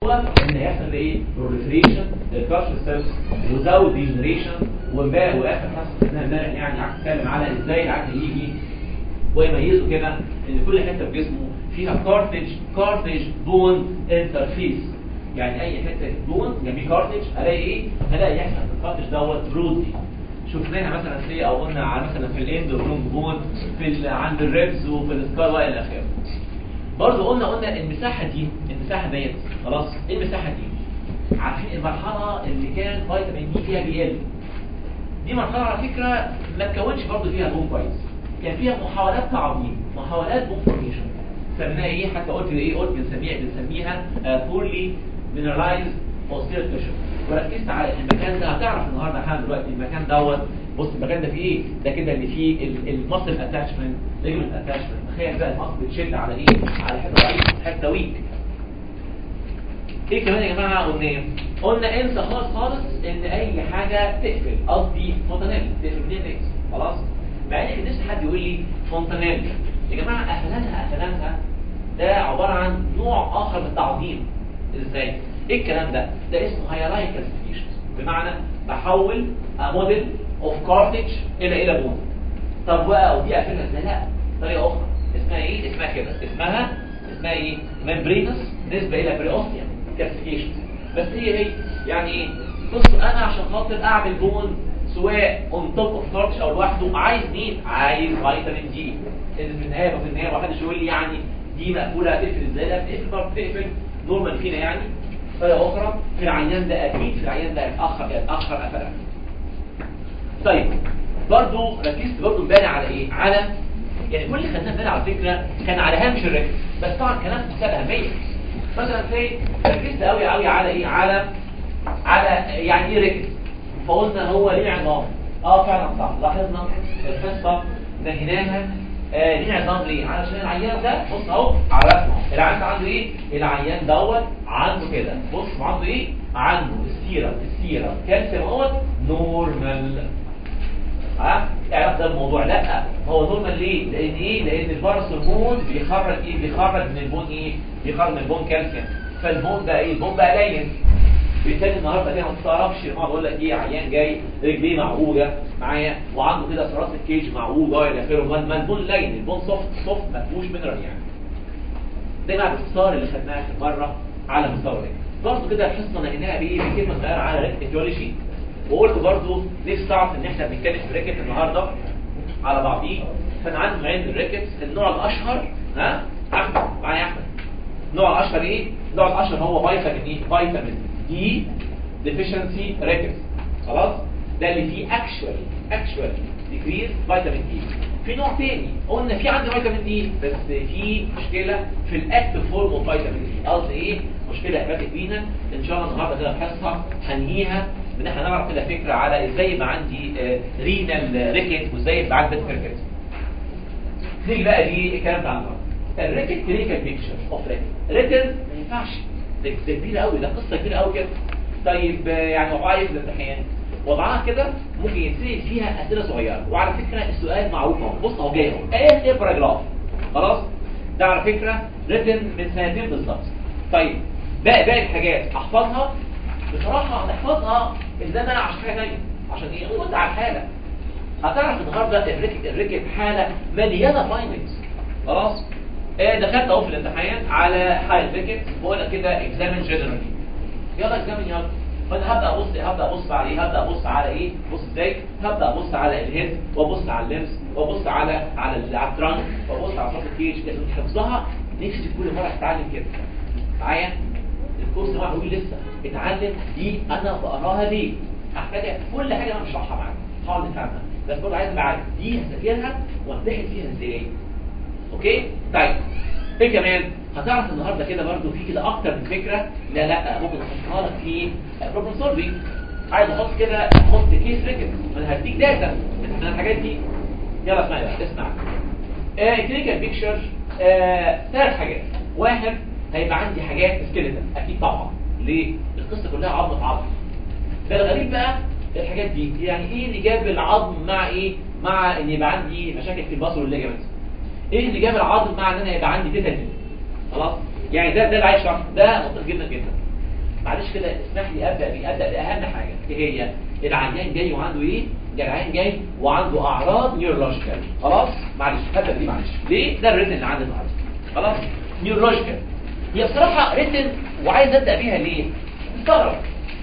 ان يحصل ايه proliferation للكارشل سيلز وزود ديجنريشن وباقي واخر حصه ان امبارح يعني قعدت اتكلم على ازاي العقل يجي ويميزوا كده ان كل حته في جسمه فيها كارتج كارتج بون انترفيس يعني اي حته بون جنبيه كارتج الاقي ايه الاقي يحصل في الكارتج دوت برودي شفناها مثلا في او قلنا على مثلا في الاند واللونج بون في ال- عند الريبز وفي السكار والى اخره برضه قلنا قلنا المساحه دي المساحه ديت خلاص ايه المساحه دي عارفين المرحله اللي كان فيتامين دي فيها بيقل دي مرحله على فكره ما تكونش برضه فيها بون كويس كان فيها محاولات تعظيم محاولات بون فورميشن سميناها ايه حتى قلت ايه قلت بنسميها بنسميها بورلي مينرالايز اوستير تيشو وركزت على المكان ده هتعرف النهارده حالا دلوقتي المكان دوت بص المكان ده فيه ايه ده كده اللي فيه المصل اتاتشمنت ليجمنت اتاتشمنت تخيل بقى المصل بتشد على ايه على حته ضعيفه حته ويك ايه كمان يا جماعه قلنا ايه قلنا انسى خالص خالص ان اي حاجه تقفل قصدي فونتانيل تقفل منين نكس خلاص مع ان كان نفسي حد يقول لي فونتانيل يا جماعه قفلانها قفلانها ده عباره عن نوع اخر من التعظيم ازاي ايه الكلام ده ده اسمه هيراي كلاسيفيكيشن بمعنى بحول موديل اوف كارتج الى الى بون طب بقى ودي قفلها ازاي لا طريقه اخرى اسمها ايه اسمها كده اسمها اسمها ايه ممبرينس نسبه الى بريوستيوم كلاسيفيكيشن بس هي هي يعني ايه بص انا عشان خاطر اعمل بون سواء اون توب اوف كارتج او لوحده عايز مين عايز فيتامين دي ان في النهايه وفي النهايه ما حدش يقول لي يعني دي مقفوله هتقفل ازاي لا بتقفل برضه بتقفل نورمال فينا يعني طريقه اخرى في العيان ده اكيد في العيان ده يتاخر يتاخر قفلها طيب برضه ركزت برضه امبارح على ايه على يعني كل اللي خدناه امبارح على فكره كان على هامش الركز بس طبعا كلام مسألة اهميه مثلا في ركزت قوي قوي على ايه على على يعني ايه ركز فقلنا هو ليه عظام اه فعلا صح لاحظنا القصه نهيناها آه ليه عظام ليه علشان العيان ده بص اهو عرفنا العيان ده عنده ايه العيان دوت عنده كده بص عنده ايه عنده السيره السيره كالسيوم اهوت نورمال ها اعرف ده الموضوع لا هو نورمال ليه لان ايه لان الفيروس هرمون بيخرج ايه بيخرج من البون ايه بيخرج من البون كالسيوم فالبون بقى ايه البون بقى قليل بالتالي النهارده كده ما تستغربش لما بقول لك ايه عيان جاي رجليه معوجه معايا وعنده كده صراص الكيج معوجه الى اخره ما ما البون لين البون سوفت سوفت ما فيهوش مينرال يعني ده مع باختصار اللي خدناها في مره على مستوى الرجل برضه كده الحصه نهيناها بايه بكلمه صغيره على ريك ايتيولوجي وقلت برضه نفسي تعرف ان احنا بنتكلم في ريكت النهارده على بعضيه فانا عندي نوعين من الريكت النوع الاشهر ها احمد معايا يا احمد النوع الاشهر ايه النوع الاشهر هو فيتامين ايه فيتامين دي ديفيشنسي ريكت خلاص ده اللي فيه اكشوال اكشوال ديكريز فيتامين دي في نوع تاني قلنا في عندي فيتامين دي بس في مشكله في الاكتف فورم اوف فيتامين دي قصدي ايه مشكله هباتك بينا ان شاء الله النهارده كده الحصه هنهيها ان احنا نعرف كده فكره على ازاي يبقى عندي رينال ريكت وازاي يبقى عندي ريكت نيجي بقى دي الكلام بتاع النهارده الريكت كلينيكال بيكتشر اوف ريكت ريتن ما ينفعش ده ده كبيره قوي ده قصه كبيره قوي كده طيب يعني وضعها ايه في الامتحان وضعها كده ممكن يتسال فيها اسئله صغيره وعلى فكره السؤال معروف اهو بص اهو جاي اهو ايه ايه باراجراف خلاص ده على فكره ريتن من سنتين بالظبط طيب باقي باقي الحاجات هحفظها بصراحه هنحفظها ان انا عشان حاجه ثانيه عشان ايه قلت على الحاله هتعرف النهارده الريكت الريكت حاله مليانه فايندنجز خلاص آه دخلت اهو في الامتحان على حاله ريكت بقول لك كده اكزامين جنرالي يلا اكزامين يلا فانا هبدا ابص هبدا ابص على ايه هبدا ابص على ايه بص ازاي هبدا ابص على الهيد وابص على اللمس وابص على على الترانك وابص على صوت الكيج لازم حفظها نفسي كل مره اتعلم كده معايا الكورس ده بيقول لسه اتعلم دي انا بقراها ليه هحتاجها كل حاجه انا بشرحها معاك حاول نفهمها بس برضه عايز ابقى عارف دي هذاكرها وامتحن فيها ازاي اوكي طيب ايه كمان هتعرف النهارده كده برضو في كده اكتر من فكره لا لا ممكن احطها لك في بروبلم سولفينج عايز احط كده احط كيس ريكت انا هديك داتا من الحاجات دي يلا اسمع بقى اسمع آه كلينيكال بيكتشر آه ثلاث حاجات واحد هيبقى عندي حاجات سكيلتال اكيد طبعا ليه القصه كلها عظم في عظم ده الغريب بقى الحاجات دي يعني ايه اللي جاب العظم مع ايه مع ان يبقى عندي مشاكل في البصر والليجمنت ايه اللي جاب العظم مع ان انا يبقى عندي تيتاني خلاص يعني ده ده اللي عايز شرح ده منطقي جدا جدا معلش كده اسمح لي ابدا بيه ابدا باهم حاجه ايه هي العيان جاي وعنده ايه العيان جاي وعنده اعراض نيورولوجيكال خلاص معلش ابدا بيه معلش ليه ده الريتن اللي عندي النهارده خلاص نيورولوجيكال هي بصراحه ريتن وعايز ابدا بيها ليه مستغرب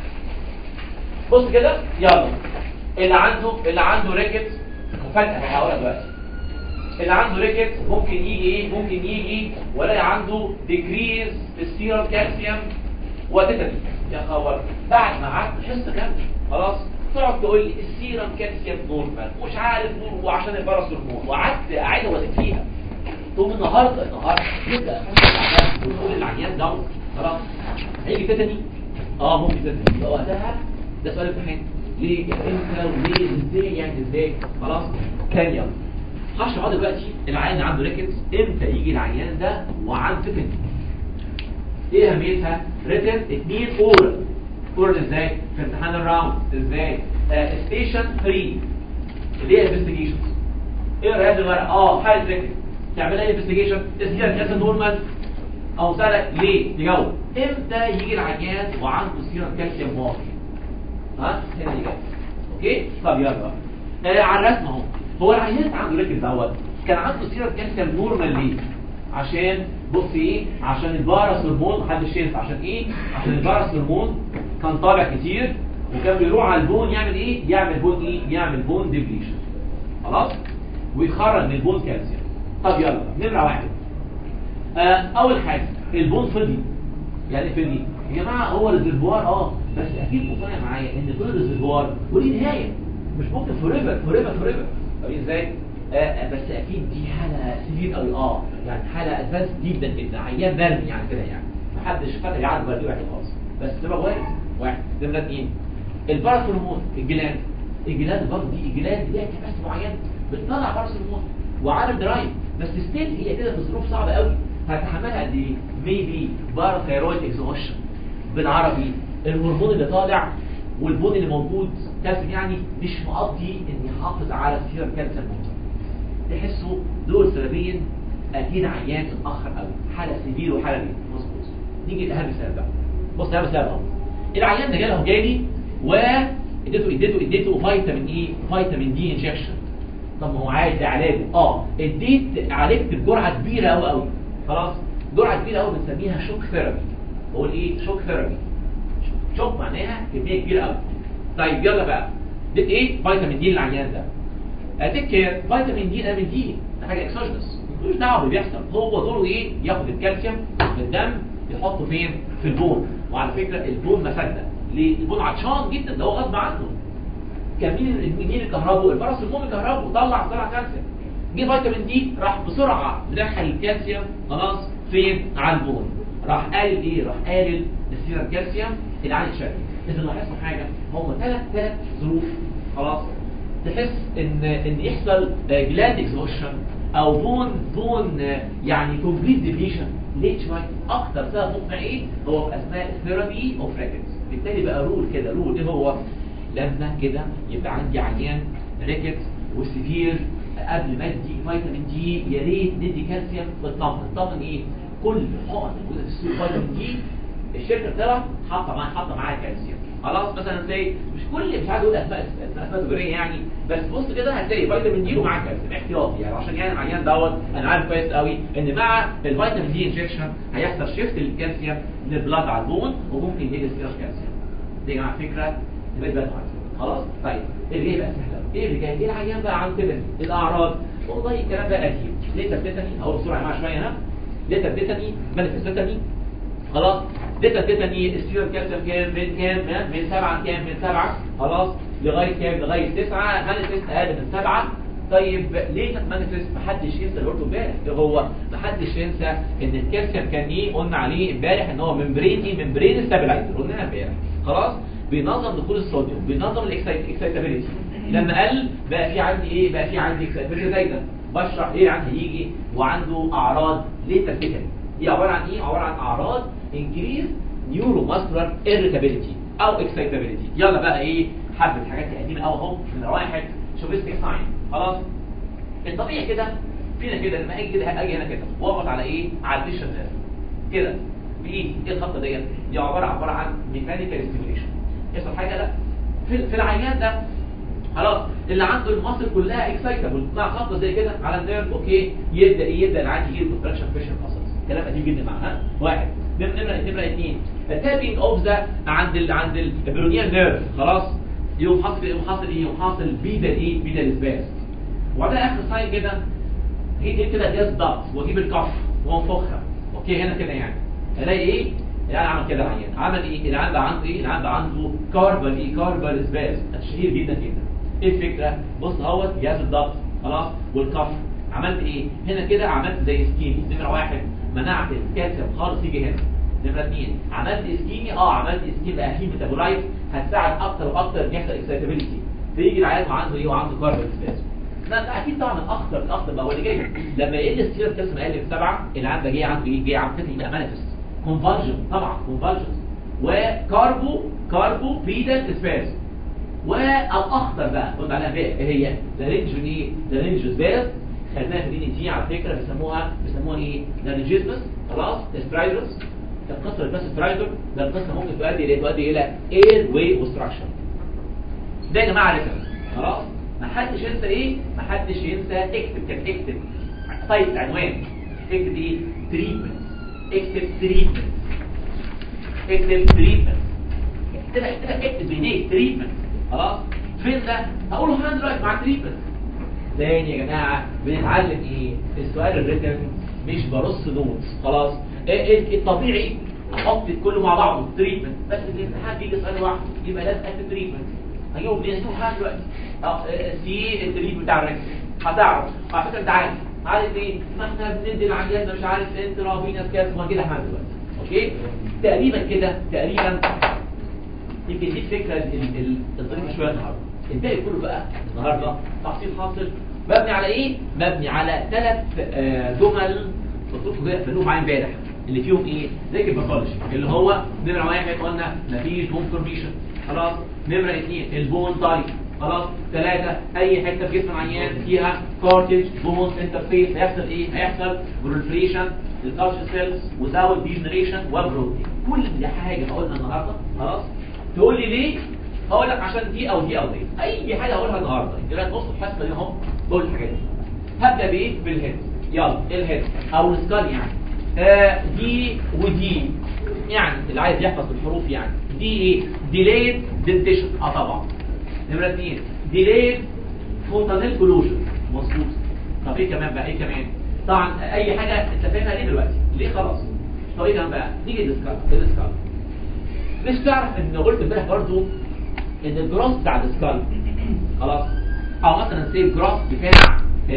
بص كده يلا اللي عنده اللي عنده ريكت مفاجاه هقولها دلوقتي اللي عنده ريكت ممكن يجي ايه ممكن يجي ولا عنده ديكريز في السيرم كالسيوم وتتني يا خبر بعد ما قعدت حصه كامله خلاص تقعد تقول لي السيرم كالسيوم نورمال ومش عارف نور وعشان الفيروس هرمون وقعدت قاعده وازيد فيها تقوم النهارده النهارده يبدا وتقول العيان داون خلاص هيجي تتني اه ممكن تتني يبقى وقتها ده سؤال امتحان ليه امتى وليه ازاي يعني ازاي خلاص ثانيه هشرح دلوقتي العيان عنده ريكتس امتى يجي العيان ده وعنده تتني ايه اهميتها ريتن اتنين اورال اورال ازاي في امتحان الراوند ازاي ستيشن 3 اللي هي انفستيجيشنز ايه هذه الورقه اه حاله ريتن تعملها ايه انفستيجيشن تسجيل كاس نورمال او سالك ليه تجاوب امتى يجي العيان وعنده سيرم كالسيوم واطي ها هنا دي اوكي طب يلا آه على الرسم اهو هو العيان عنده ريتن دوت كان عنده سيرم كالسيوم نورمال ليه عشان بص ايه عشان الفيروس هرمون محدش ينسى عشان ايه عشان الفيروس هرمون كان طالع كتير وكان بيروح على البون يعمل ايه يعمل بون ايه يعمل بون ديبليشن خلاص ويخرج من البون كالسيوم طب يلا نمره واحد آه اول حاجه البون فضي يعني ايه فضي يا جماعه هو ريزرفوار اه بس اكيد مقتنع معايا ان كل ريزرفوار وليه نهايه مش ممكن فور ايفر فور ايفر فور ايفر ازاي آه بس اكيد دي حاله سيفير قوي اه يعني حاله ادفانس جدا جدا عيان مرمي يعني كده يعني محدش فاتح يعرف برديه واحد خالص بس تبقى وارد واحد نمره اثنين البارس هرمون الجلاند الجلاند برضه دي الجلاند ليها كباسيتي معين بتطلع بارس هرمون وعالم درايف بس ستيل هي كده في ظروف صعبه قوي هتحملها قد ايه؟ ميبي باراثايرويد اكزوشن بالعربي الهرمون اللي طالع والبون اللي موجود كالسيوم يعني مش مقضي ان يحافظ على السيرم كالسيوم موجود تحسوا دول سببين اكيد عيان متاخر قوي حاله سيفير وحاله دي مظبوط نيجي لاهم سبب بقى بص اهم سبب اهو العيان ده جاله جالي واديته اديته اديته فيتامين ايه فيتامين دي انجكشن طب ما هو عايز ده علاجه اه اديت عالجت بجرعه كبيره قوي قوي خلاص جرعه كبيره قوي بنسميها شوك ثيرابي بقول ايه شوك ثيرابي شوك معناها كميه كبيره قوي طيب يلا بقى اديت ايه فيتامين دي للعيان ده اديك فيتامين دي فيتامين دي ده حاجه اكسوجينس ملوش دعوه باللي بيحصل هو دوره ايه ياخد الكالسيوم من الدم يحطه فين في البون وعلى فكره البون مسدة ليه البون عطشان جدا ده هو غصب عنه كان مين مين اللي كهربه الفرس المهم كهربه طلع طلع كالسيوم جه فيتامين دي راح بسرعه مدخل الكالسيوم خلاص فين على البون راح قالل ايه راح قالل السيرم كالسيوم اللي عن الشكل اذا لاحظنا حاجه هم ثلاث ثلاث ظروف خلاص تحس ان ان يحصل جلاند اكزوشن او بون بون يعني كومبليت ديبليشن ليه شويه اكتر سبب مقنع ايه هو في اثناء الثيرابي اوف ريكتس بالتالي بقى رول كده رول ايه هو لما كده يبقى عندي عيان ريكتس وسيفير قبل ما ادي فيتامين دي يا ريت ندي كالسيوم واطمن اطمن ايه كل حقن موجوده في السوق فيتامين دي الشركه بتاعها حاطه معاها حاطه معاها كالسيوم خلاص مثلا زي مش كل مش عايز اقول اسماء اسماء تجاريه يعني بس بص كده هتلاقي فيتامين دي ومعاه كالسيوم احتياطي يعني عشان يعني العيان دوت انا عارف كويس قوي ان مع الفيتامين دي انجكشن هيحصل شيفت للكالسيوم من البلاد على البون وممكن يجي ستيرش كالسيوم دي يا جماعه فكره تبقى بقى خلاص طيب اللي جاي بقى سهله ايه اللي جاي ايه العيان بقى عن كده الاعراض والله الكلام ده قديم ليه تبتتني هقول بسرعه معايا شويه ها ليه تبتتني مانيفستتني خلاص ديتا تيتاني السيرم كالسيوم كام من كام من سبعة كام من سبعة خلاص لغاية كام لغاية تسعة مانيفست أقل من سبعة طيب ليه كانت مانيفست محدش ينسى اللي قلته امبارح إيه هو محدش ينسى ان الكالسيوم كان ايه قلنا عليه امبارح ان هو ممبرين ايه ممبرين ستابلايزر قلناها امبارح خلاص بينظم دخول الصوديوم بينظم الاكسايتابيليتي لما قل بقى في عندي ايه بقى في عندي اكسايتابيليتي زايده بشرح ايه عندي يجي وعنده اعراض ليه تفتكر دي عباره عن ايه عباره عن اعراض increase neuromuscular irritability او excitability يلا بقى ايه حبه حاجات قديمه قوي اهو من واحد شوفيستيك ساين خلاص الطبيعي كده فينا كده لما اجي كده اجي هنا كده واضغط على ايه على الفيشن نيرف كده بايه ايه الخطه ديت دي عباره عباره عن ميكانيكال ستيميوليشن يحصل حاجه لا في, في العيان ده خلاص اللي عنده المصل كلها اكسايتابل مع خطه زي كده على النيرف اوكي يبدا ايه يبدا العيان يجي كونتراكشن فيشن ماسلز كلام قديم جدا معاها واحد نمره نمره اثنين تابينج اوف ذا عند ال عند البرونيال نيرف خلاص يقوم حاصل يقوم حاصل ايه يقوم حاصل بيدا ايه بيدا السباس وبعدين اخر ساين كده هي كده جاز ضغط واجيب الكف وانفخها اوكي هنا كده يعني الاقي ايه العيان عمل كده العيان عمل ايه العيان بقى عنده ايه العيان بقى عنده كاربال ايه كاربال سباس شهير جدا جدا ايه الفكره بص اهوت جهاز الضغط خلاص والكف عملت ايه هنا كده عملت زي سكيمي نمره واحد منعت الكالسيوم خالص يجي هنا نمره اثنين عملت اسكيمي اه عملت اسكيمي بقى فيه ميتابولايت هتساعد اكتر واكتر يحصل اكسايتابيلتي فيجي العيان وعنده ايه وعنده كاربال سباس لا ده اكيد طبعا الاخطر الاخطر بقى هو اللي جاي لما يقل السيره الكالسيوم اقل من سبعه العيان ده جاي عنده ايه جاي عنده كده يبقى مانيفست كونفالجن طبعا كونفالجن وكاربو كاربو بيدال سباس والاخطر بقى قلنا عليها بقى ايه هي لارنج ايه لارنج سباس خدناها في دي تي على فكره بيسموها بيسموها ايه لارنجيزمس خلاص سترايدرز القصه بس سترايدر ده القصه ممكن تؤدي الى تؤدي الى اير واي اوبستراكشن ده يا جماعه رسم خلاص ما حدش ينسى ايه ما حدش ينسى اكتب كده اكتب سايت عنوان اكتب ايه تريتمنت اكتب تريتمنت اكتب تريتمنت اكتب اكتب اكتب بايديك تريتمنت خلاص فين ده هقوله هنا دلوقتي مع التريتمنت تاني يا جماعه بنتعلم ايه السؤال الريتم مش برص نوتس خلاص ايه ايه الطبيعي احط كله مع بعضه تريتمنت بس الامتحان بيجي سؤال واحد يبقى لازم اكتب تريتمنت هجيبه منين هجيبه حاجه دلوقتي اه سي التريت بتاع الريتم هتعرف على فكره انت عارف عارف ايه ما احنا بندي العيان مش عارف انترا فينس كاس ما كده احنا دلوقتي اوكي تقريبا كده تقريبا يمكن دي الفكره الظريفه شويه النهارده الباقي كله بقى النهارده تحصيل حاصل مبني على ايه مبني على ثلاث جمل مطلوب كده فنوه معايا امبارح اللي فيهم ايه زي الباثولوجي اللي هو نمره واحد قلنا مفيش بون فورميشن خلاص نمره اثنين البون تايب خلاص ثلاثة اي حته في جسم العيان فيها كارتج بون انترفيس هيحصل ايه هيحصل برولفريشن للكارتج سيلز وزاوت ديجنريشن وبروتين كل دي حاجه قلنا النهارده خلاص تقول لي ليه هقول لك عشان دي او دي او دي اي حاجه هقولها النهارده دلوقتي نص الحصه دي اهو بقول الحاجات دي هبدا بايه بالهيد يلا الهيد او السكال يعني آه دي ودي يعني اللي عايز يحفظ الحروف يعني دي ايه ديليد دنتيشن اه طبعا نمره اثنين ديليد فونتانيل كولوجن مظبوط طب ايه كمان بقى ايه كمان طبعا اي حاجه انت فاهمها ليه دلوقتي ليه خلاص طب ايه كمان بقى نيجي للسكال السكال مش تعرف ان قلت امبارح برضو ان الجراس بتاع السكال خلاص او مثلا سي الجراس بتاع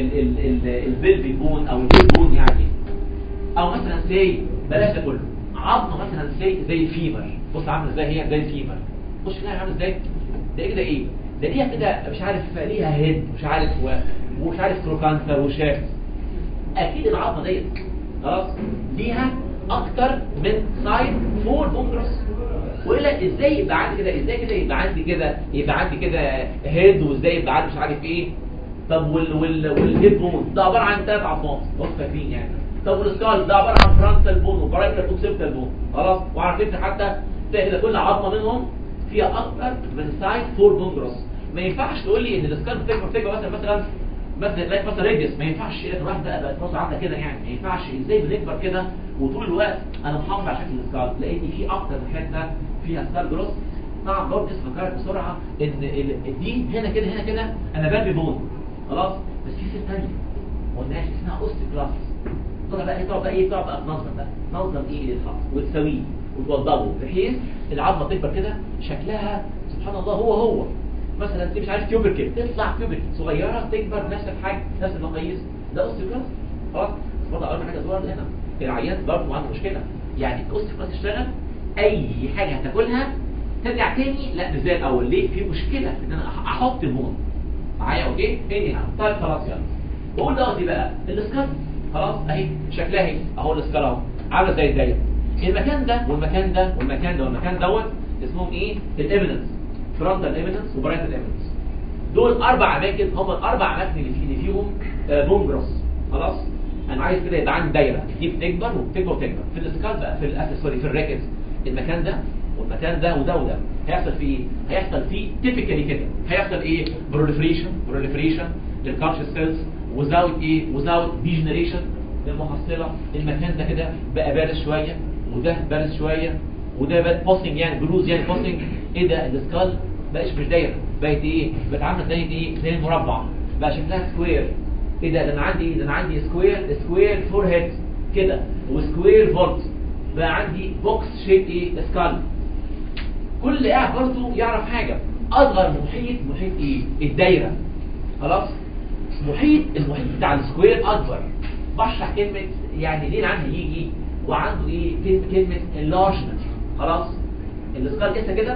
البلفي بون او الهيد بون يعني او مثلا سي بلاش ده كله عظمه مثلا سي زي الفيمر بص عامله ازاي هي زي الفيمر بص شكلها عامل ازاي ده كده ايه ده ليها كده مش عارف ليها هيد مش عارف و... ومش عارف كروكانتر وشافت اكيد العظمه ديت خلاص ليها اكتر من سايد فور بونجرس والا ازاي يبقى عندي كده ازاي كده يبقى عندي كده يبقى عندي كده هيد وازاي يبقى عندي مش عارف ايه طب وال وال والهيد بون ده عباره عن ثلاث عظمات بص فاكرين يعني طب والسكال ده عباره عن فرونتال بون وبرايتال اوكسيبتال بون خلاص وعارفين حتى تلاقي كده كل عظمه منهم فيها اكتر من سايد فور بونجرس ما ينفعش تقول لي ان السكال بتكبر بتكبر مثلا مثلا مثلا تلاقي مثلا ريديوس ما ينفعش لكن واحد بقى بقت راسه عامله كده يعني ما ينفعش ازاي بنكبر كده وطول الوقت انا محافظ على شكل السكال لان في اكتر من حته فيها سكال جروس طبعا برضه اسمع كارت بسرعه ان دي هنا كده هنا كده انا برمي بون خلاص بس في سيل ثانيه ما قلناش اسمها اوستيكلاس طلع بقى طلع بقى ايه طلع بقى تنظم بقى تنظم ايه للخط وتساويه وتوضبه بحيث العظمه تكبر كده شكلها سبحان الله هو هو مثلا مش عارف تيوبركل تطلع تيوبركل صغيره تكبر نفس الحجم نفس المقاييس ده اوستيكلاس خلاص برضه اول حاجه ظهر هنا العيان برضه عنده مشكله يعني الاوستيكلاس تشتغل اي حاجه هتاكلها ترجع تاني لا مش زي الاول ليه في مشكله في ان انا احط الهون معايا اوكي اني طيب خلاص يلا بقول دلوقتي بقى الاسكال خلاص اهي شكلها اهي اهو الاسكال اهو عامله زي الدايره المكان ده والمكان ده والمكان ده والمكان دوت اسمهم ايه الايفيدنس فرونتال ايفيدنس وبرايتال ايفيدنس دول اربع اماكن هم الاربع اماكن اللي, فيه اللي فيهم آه بونجرس خلاص انا عايز كده يبقى عندي دايره دي بتكبر وبتكبر وبتكبر في السكال بقى في الاسس سوري في الراكز المكان ده والمكان ده وده وده هيحصل فيه ايه هيحصل فيه تيبيكالي كده هيحصل ايه بروليفريشن بروليفريشن للكارشس سيلز وزاوت ايه وزاوت ديجنريشن للمحصله المكان ده كده بقى بارز شويه وده بارز شويه وده بقى بوسنج يعني بروز يعني بوسنج ايه ده السكال بقاش مش دايره بقت ايه بقت عامله زي ايه زي المربع بقى شكلها سكوير ايه ده ده انا عندي ايه ده انا عندي سكوير سكوير فور هيد كده وسكوير فولت بقى عندي بوكس شيب ايه سكال كل قاعد برضه يعرف حاجه اصغر محيط محيط ايه الدايره خلاص محيط المحيط بتاع السكوير اكبر بشرح كلمه يعني ليه عندي يجي وعنده ايه كلمه كلمه enlargement خلاص السكال لسه كده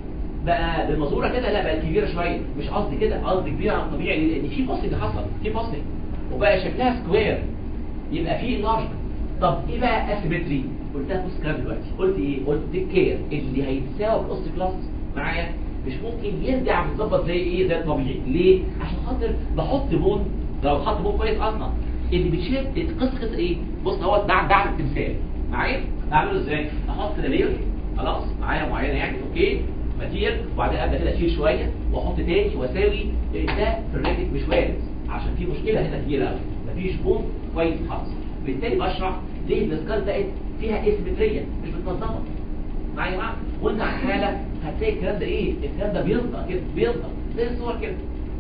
بقى بالمزوره كده لا بقت كبيره شويه مش قصدي كده قصدي كبيره عن الطبيعي لان في بوستنج حصل في بوستنج وبقى شكلها سكوير يبقى في انلارجمنت طب ايه بقى اسيمتري قلتها بص كام دلوقتي قلت ايه قلت تيك كير اللي هيتساوي بالاوست كلاس معايا مش ممكن يرجع متظبط زي ايه زي الطبيعي ليه عشان خاطر بحط بون لو حط بون كويس اصلا اللي بتشيل قصه قصه ايه بص هو ده ده على التمثال معايا اعمله ازاي احط كده لير خلاص معايا معينه يعني اوكي ماتير وبعدين ابدا كده اشيل شويه واحط تاني واساوي لان ده في الراكت مش وارد عشان في مشكله هنا كبيره قوي مفيش بوم كويس خالص بالتالي بشرح ليه الاسكال بقت فيها اسيمتريه مش متنظمه معايا يا جماعه وانت على الحاله هتلاقي الكلام ده ايه الكلام ده بينطق كده بينطق زي الصور كده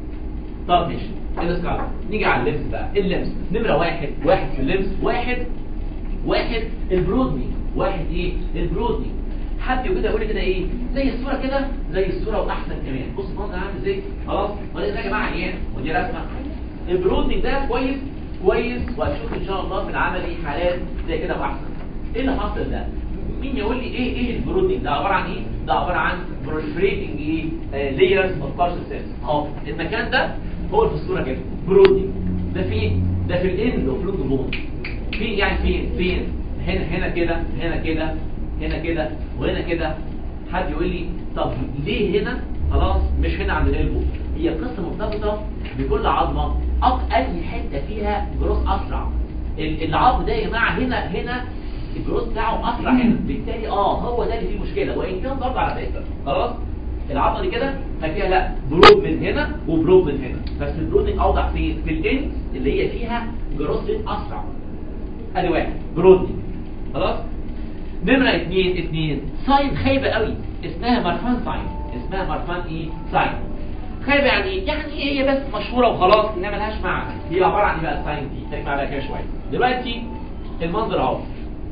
طب ماشي الاسكال نيجي على اللمس بقى اللمس نمره واحد واحد في اللمس واحد واحد البرودني واحد ايه البرودني حد كده يقول لي كده ايه زي الصوره كده زي الصوره واحسن كمان بص المنظر عامل ازاي خلاص وده ده يا جماعه عيان ودي رسمه البرودنج ده كويس كويس وهتشوف ان شاء الله في العملي حالات زي كده واحسن ايه اللي حاصل ده مين يقول لي ايه ايه البرودنج ده عباره عن ايه ده عباره عن proliferating ايه layers of partial cells اهو المكان ده هو اللي في الصوره كده برودنج ده فين ده في الاند اوف لونج بون فين يعني فين فين هنا هنا كده هنا كده هنا كده وهنا كده حد يقول لي طب ليه هنا خلاص مش هنا عند القلبه هي قصه مرتبطه بكل عظمه أق اي حته فيها جروس اسرع ال- العظم ده يا جماعه هنا هنا الجروس بتاعه اسرع هنا بالتالي اه هو ده اللي فيه مشكله وان كان برضه على فكره خلاص العظمه دي كده فيها لا بروب من هنا وبروب من هنا بس البرودنج اوضح فين في الاند اللي هي فيها جروس ريت اسرع ادي واحد برودنج خلاص نمرة اتنين اتنين ساين خايبة قوي اسمها مرفان ساين اسمها مرفان ايه ساين خايبة يعني ايه؟ يعني ايه هي بس مشهورة وخلاص انما ملهاش معنى هي عبارة عن ايه بقى الساين دي ترجع بقى كده شوية دلوقتي المنظر اهو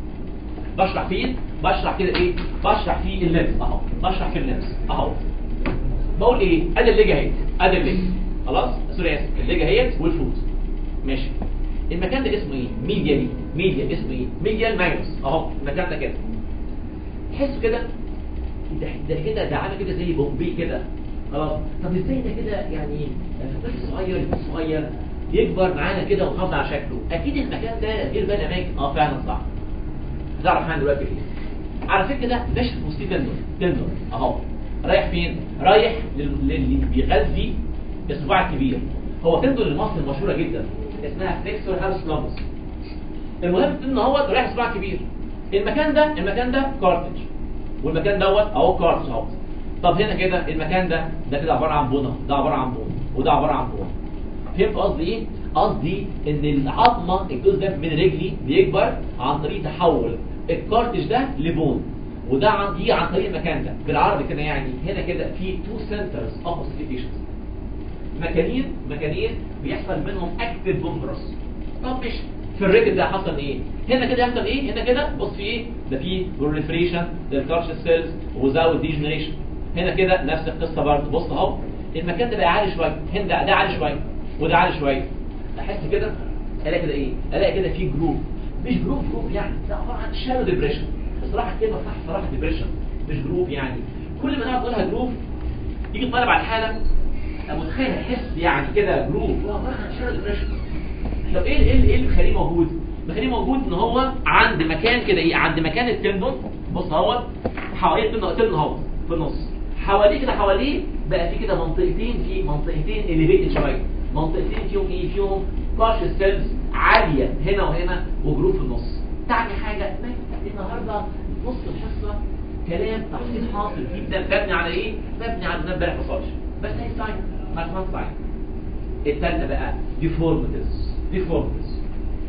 بشرح فين بشرح كده ايه بشرح في اللمس اهو بشرح في اللمس اهو بقول ايه ادي الليجا اهي ادي الليجا خلاص سوري اسف الليجا اهي والفوت ماشي المكان ده اسمه ايه ميديالي ميديا اسمه ايه ميديال مايوس اهو المكان ده كده تحسوا كده ده ده كده ده عامل كده زي بومبي كده خلاص طب ازاي ده كده يعني طفل صغير يكون صغير يكبر معانا كده ونحافظ على شكله اكيد المكان ده غير بقى الاماكن اه فعلا صح هتعرف حاجه دلوقتي فيه على فكره ده ماشي في وسط تندر تندر اهو رايح فين رايح لل- للي بيغذي الصباع الكبير هو تندر المصري المشهوره جدا اسمها فليكسور هارس لامبس المهم ان هو رايح صباع كبير المكان ده المكان ده كارتج والمكان دوت اهو كارتج اهو طب هنا كده المكان ده ده كده عباره عن بونه ده عباره عن بون وده عباره عن بون فهمت قصدي ايه قصدي ان العظمه الجزء ده من رجلي بيكبر عن طريق تحول الكارتج ده لبون وده عن دي عن طريق المكان ده بالعربي كده يعني هنا كده في تو سنترز اوف اوسيفيكيشنز مكانين مكانين بيحصل منهم اكتف بومبرس طب مش في الرجل ده حصل ايه هنا كده يحصل ايه هنا كده بص في ايه ده في proliferation للكارش سيلز وزاوت ديجنريشن هنا كده نفس القصه برضه بص اهو المكان ده بقى عالي شويه هنا ده, ده عالي شويه وده عالي شويه احس كده الاقي كده ايه الاقي كده في جروب مش جروب جروب يعني ده عباره عن شادو ديبريشن بصراحه كلمه صح صراحه ديبريشن مش جروب يعني كل ما نقعد نقولها جروب يجي طالب على الحاله أنا متخيل احس يعني كده جروب هو عباره عن شادو ديبريشن طب ايه ايه ايه اللي مخليه موجود مخليه موجود ان هو عند مكان كده ايه عند مكان التندون بص اهوت حواليه التندون تندون اهو في النص حواليه كده حواليه بقى في كده منطقتين في منطقتين الليفيتد شويه منطقتين فيهم ايه فيهم بارشل سيلز عاليه هنا وهنا وجروب في النص تعني حاجه ما النهارده نص الحصه كلام تحصيل حاصل جدا مبني على ايه مبني على ان امبارح ما حصلش بس هي ساين ماثمان ساين الثالثه بقى ديفورميتيز ديفورميتيز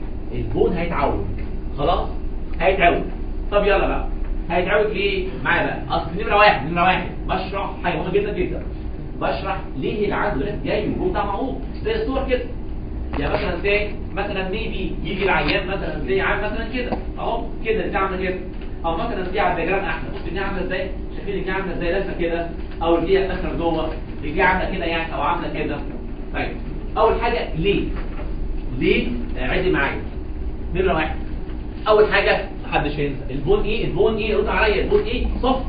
البون هيتعوج خلاص هيتعوج طب يلا بقى هيتعوج ليه معايا بقى اصل نمره واحد نمره واحد بشرح حاجه مهمه جدا جدا بشرح ليه العدد ده جاي وجوه بتاع معقول زي الصور كده يعني مثلا زي مثلا ميبي يجي العيان مثلا زي عامل مثلا كده اهو كده دي عامله كده او مثلا دي على الدياجرام احلى بص دي عامله ازاي شايفين دي عامله ازاي لفه كده او دي مثلا جوه دي عامله كده يعني او عامله كده طيب اول حاجه ليه ليه عدي معايا نمره واحد اول حاجه محدش ينسى البون ايه البون ايه رد عليا البون ايه سوفت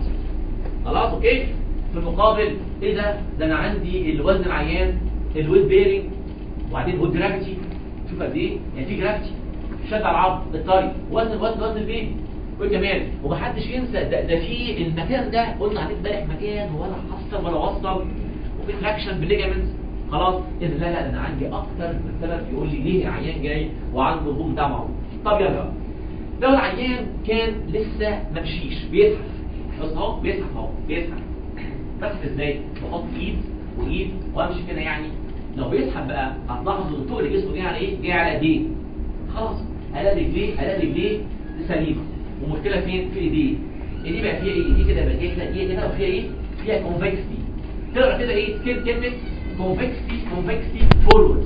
خلاص اوكي في المقابل ايه ده ده انا عندي الوزن العيان الويت بيرنج وبعدين ويت جرافيتي شوف قد ايه يعني في جرافيتي شد على العظم الطري وزن وزن وزن البيبي وكمان ومحدش ينسى ده, ده في المكان ده قلنا عليه امبارح مكان ولا حصل ولا وصل وفي تراكشن بليجامنتس خلاص اذا لا لا انا عندي اكتر من سبب يقول لي ليه العيان جاي وعنده هجوم ده معروف طب يلا لو العيان كان لسه ما مشيش بيزحف بص اهو بيزحف اهو بيزحف بزحف ازاي بحط ايد وايد وامشي كده يعني لو بيزحف بقى هتلاحظوا ان تقل جسمه جاي على ايه جاي على ايديه خلاص الاقي رجليه الاقي رجليه سليمه ومشكله فين في ايديه ايديه بقى فيها ايه ايديه كده بقى كده ايديه كده وفيها ايه فيها كونفكستي تقرا كده ايه كلمه كلمه كونفكستي كونفكستي فورورد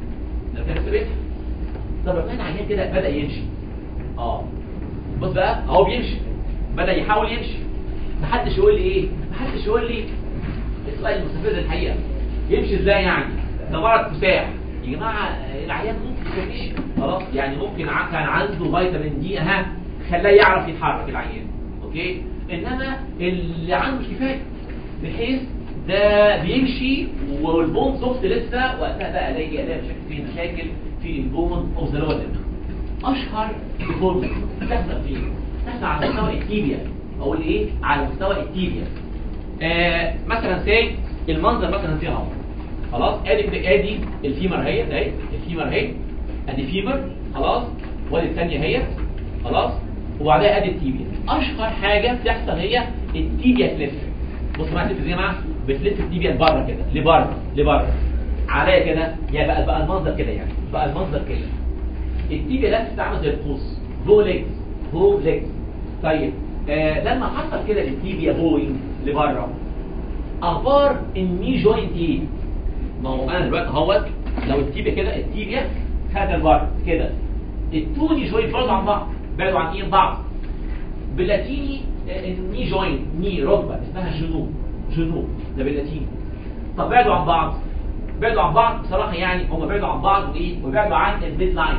لو كان لسه بيزحف طب لو كان عيان كده بدا يمشي اه بص بقى اهو بيمشي بدا يحاول يمشي محدش يقول لي ايه محدش يقول لي السؤال المستفز الحقيقه يمشي ازاي يعني ده مرض كساح يا جماعه العيان ممكن يمشي خلاص يعني ممكن ع- كان عنده فيتامين دي اها خلاه يعرف يتحرك العيان اوكي انما اللي عنده مش كفايه بحيث ده بيمشي والبون سوفت لسه وقتها بقى الاقي الاقي مشاكل فيه مشاكل في البون اوف ذا لور اشهر ديفورميتي تحصل فين تحصل على مستوى التيبيا اقول ايه على مستوى التيبيا آه مثلا سي المنظر مثلا فيه اهو خلاص ادي كده ادي الفيمر اهي اهي الفيمر اهي ادي فيمر خلاص وادي الثانيه اهي خلاص وبعدها ادي التيبيا اشهر حاجه بتحصل هي التيبيا تلف بص معايا تلف ازاي يا جماعه بتلف التيبيا لبره كده لبره لبره عليا كده يا بقى بقى المنظر كده يعني بقى المنظر كده التيبيا لا تتعمل زي القوس بو ليجز بو ليجز طيب آه لما حصل كده التيبيا بوينج لبره اخبار الني جوينت ايه ما هو انا دلوقتي اهوت لو التيبيا كده التيبيا خدت لبره كده التو ني جوينت بعدوا عن بعض بعدوا عن ايه بعض باللاتيني آه، الني جوينت ني ركبه اسمها جنوب جنوب ده باللاتيني طب بعدوا عن بعض بعدوا عن بعض بصراحه يعني هم بعدوا عن بعض وايه وبعدوا عن الميد لاين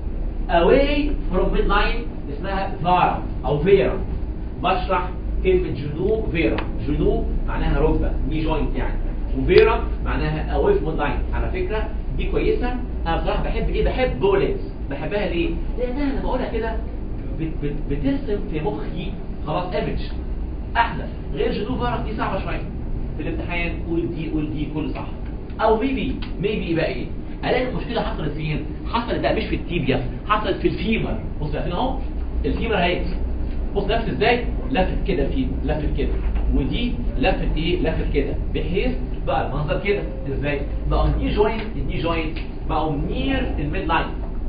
away from midline اسمها فارا او فيرا بشرح كلمة جنوب فيرا جنوب معناها ركبة ني جوينت يعني وفيرا معناها away from midline على فكرة دي كويسة انا بصراحة بحب ايه بحب بوليتس بحبها ليه لانها لما اقولها كده بت بت بترسم في مخي خلاص ايمج احلى غير جنوب فيرا دي صعبة شوية في الامتحان قول دي قول دي كل صح او ميبي ميبي يبقى ايه الاقي المشكله حصلت فين حصلت بقى مش في التيبيا حصلت في الفيمر بص عارفين اهو الفيمر اهي بص لفت ازاي لفت كده في لفت كده ودي لفت ايه لفت كده بحيث بقى المنظر كده ازاي بقى الني جوينت الني جوينت بقوا نير الميد لاين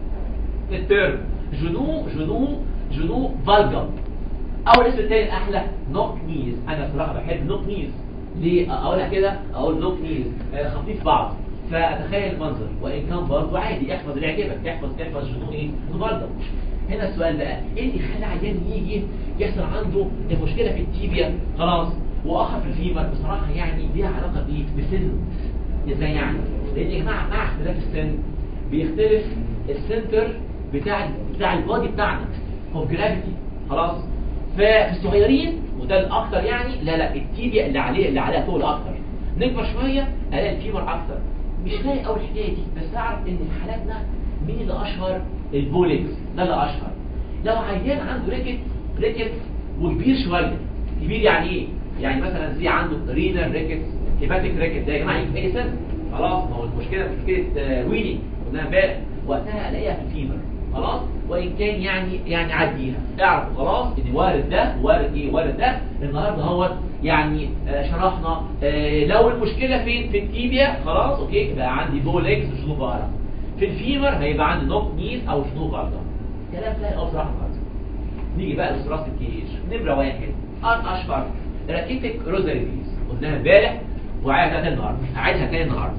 التيرم جنو جنو جنو فالجم او الاسم التاني الاحلى نوك نيز انا بصراحه بحب نوك نيز ليه اقولها كده اقول نوك نيز آه، خفيف بعض فاتخيل المنظر وان كان برضه عادي احفظ اللي يعجبك احفظ احفظ جنون ايه فالجم هنا السؤال بقى ايه اللي يخلي عيان يجي يحصل عنده مشكله في التيبيا خلاص واخر في الفيمر بصراحه يعني ليها علاقه بايه بسنه ازاي يعني لان يا جماعه مع اختلاف السن بيختلف السنتر بتاع بتاع البادي بتاعنا اوف جرافيتي خلاص ففي الصغيرين وده الاكتر يعني لا لا التيبيا اللي عليه اللي عليها طول اكتر نكبر شويه الاقي الفيمر اكتر مش لاقي اول الحكايه دي بس اعرف ان في حالاتنا مين اللي اشهر البوليكس ده اللي اشهر لو عيان عنده ريكت ريكت وكبير شويه كبير يعني ايه يعني مثلا زي عنده رينال ريكت هيباتيك ريكت ده يا جماعه يجي في اي سن خلاص ما هو المشكله مش مشكله آه، ويلي قلنا امبارح وقتها الاقيها في الفيمر خلاص وان كان يعني يعني عديها اعرف خلاص ان وارد ده وارد ايه وارد ده النهارده هو يعني آه شرحنا آه لو المشكله فين في التيبيا خلاص اوكي بقى عندي بو ليكس وشنو بقى في الفيمر هيبقى عندي نوك نيز او شنو بقى كلام سهل او صراحه خالص نيجي بقى لسراس الكيج نمره واحد ان اشهر راكيتك روزاري بيز قلناها امبارح وعايزها تاني النهارده هعيدها تاني النهارده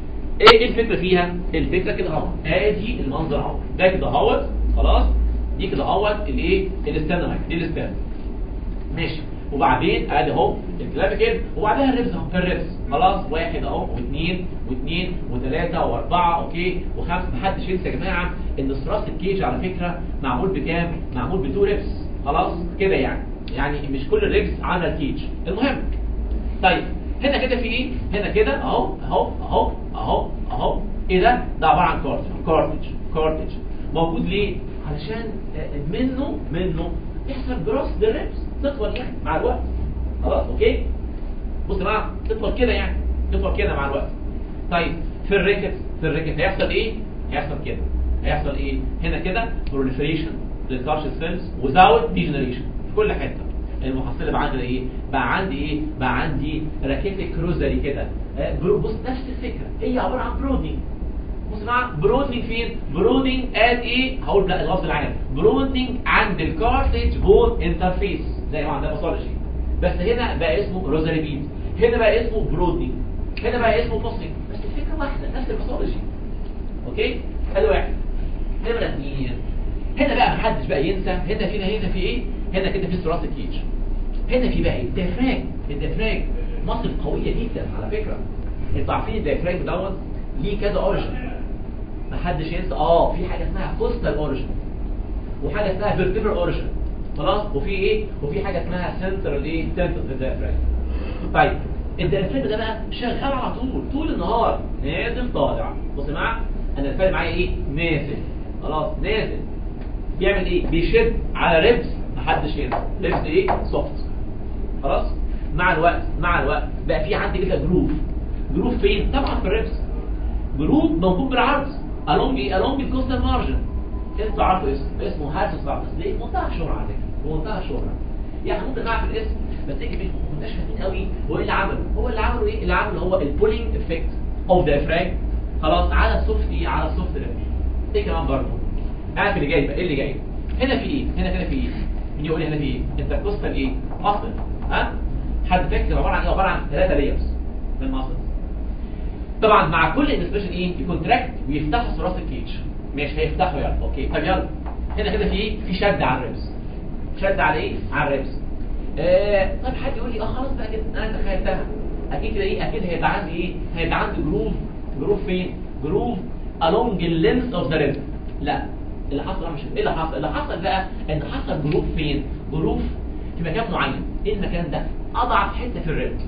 ايه الفكره فيها الفكره كده اهو ادي المنظر اهو ده كده اهوت خلاص دي كده اهوت الايه الاستاند اهي دي الاستاند ماشي وبعدين ادي اهو الكلافيكل وبعدها الريبس اهو الريبس خلاص واحد اهو واثنين واثنين وثلاثه واربعه اوكي وخمسه محدش ينسى يا جماعه ان ثراس الكيج على فكره معمول بكام؟ معمول بتو ريبس خلاص كده يعني يعني مش كل الريبس عامله الكيج المهم طيب هنا كده في ايه؟ هنا كده اهو اهو اهو اهو اهو ايه ده؟ ده عباره عن كارتج كارتج كارتج موجود ليه؟ علشان منه منه يحصل جروس للريبس تطول يعني مع الوقت خلاص اوكي بص يا جماعه تطول كده يعني تطول كده مع الوقت طيب في الريكت في الريكت هيحصل ايه هيحصل كده هيحصل ايه هنا كده بروليفريشن للكارشس سيلز وزاوت ديجنريشن في كل حته المحصله بقى عندي ايه بقى عندي ايه بقى عندي راكيتك كروزري كده بص نفس الفكره هي عباره عن برودنج بص يا جماعه برودنج فين برودنج اد ايه هقول لا اللفظ العام برودنج عند الكارتج بون انترفيس زي ما عندنا باثولوجي بس هنا بقى اسمه روزاري بيد هنا بقى اسمه برودنج هنا بقى اسمه بوستنج بس الفكره واحده نفس الباثولوجي اوكي ادي واحد نمره اثنين هنا بقى محدش بقى ينسى هنا فينا هنا في ايه هنا كده في ثراس الكيج هنا في بقى ايه الديافراج الديافراج مصل قويه جدا على فكره انتوا عارفين الديافراج دوت ليه كذا اوريجن محدش ينسى اه في حاجه اسمها كوستال اوريجن وحاجه اسمها فيرتيبرال اوريجن خلاص وفي ايه وفي حاجه اسمها سنترال ايه سنترال الديافراج طيب الديافراج ده بقى شغال على طول طول النهار نازل طالع بص يا جماعه انا الفرق معايا ايه نازل خلاص نازل بيعمل ايه بيشد على ريبس محدش ينسى ريبس ايه سوفت خلاص مع الوقت مع الوقت بقى في عندي كده جروف جروف فين طبعا في الريبس جروف موجود بالعرض along ايه along الكوستال مارجن انتوا عارفوا اسمه اسمه هارس سبارتس ليه منتهى الشهرة على فكره منتهى الشهرة يعني ممكن نعرف الاسم بس تيجي ما كناش فاهمين قوي هو ايه اللي عمله هو اللي عمله ايه اللي عمله هو البولينج افكت اوف ذا خلاص على السوفت ايه على السوفت ريب ايه كمان برضه عارف اللي جاي بقى ايه اللي جاي هنا في ايه هنا كده في ايه مين يقول لي هنا في ايه انت كوستال ايه مصل ها حد فاكر عباره عن ايه عباره عن ثلاثه ليرز من مصل طبعا مع كل انسبشن ايه يكونتراكت ويفتحوا ثراس الكيج ماشي هيفتحوا يلا اوكي طب يلا هنا كده في في شد على الريبس شد على ايه على الريبس آه طب حد يقول لي اه خلاص بقى كده انا تخيلتها اكيد كده ايه اكيد هيبقى عندي ايه هيبقى عندي جروف جروف فين جروف along the length of the rib لا اللي حصل مش ايه اللي حصل اللي حصل بقى ان حصل جروف فين جروف في مكان معين ايه المكان ده اضعف حته في الرب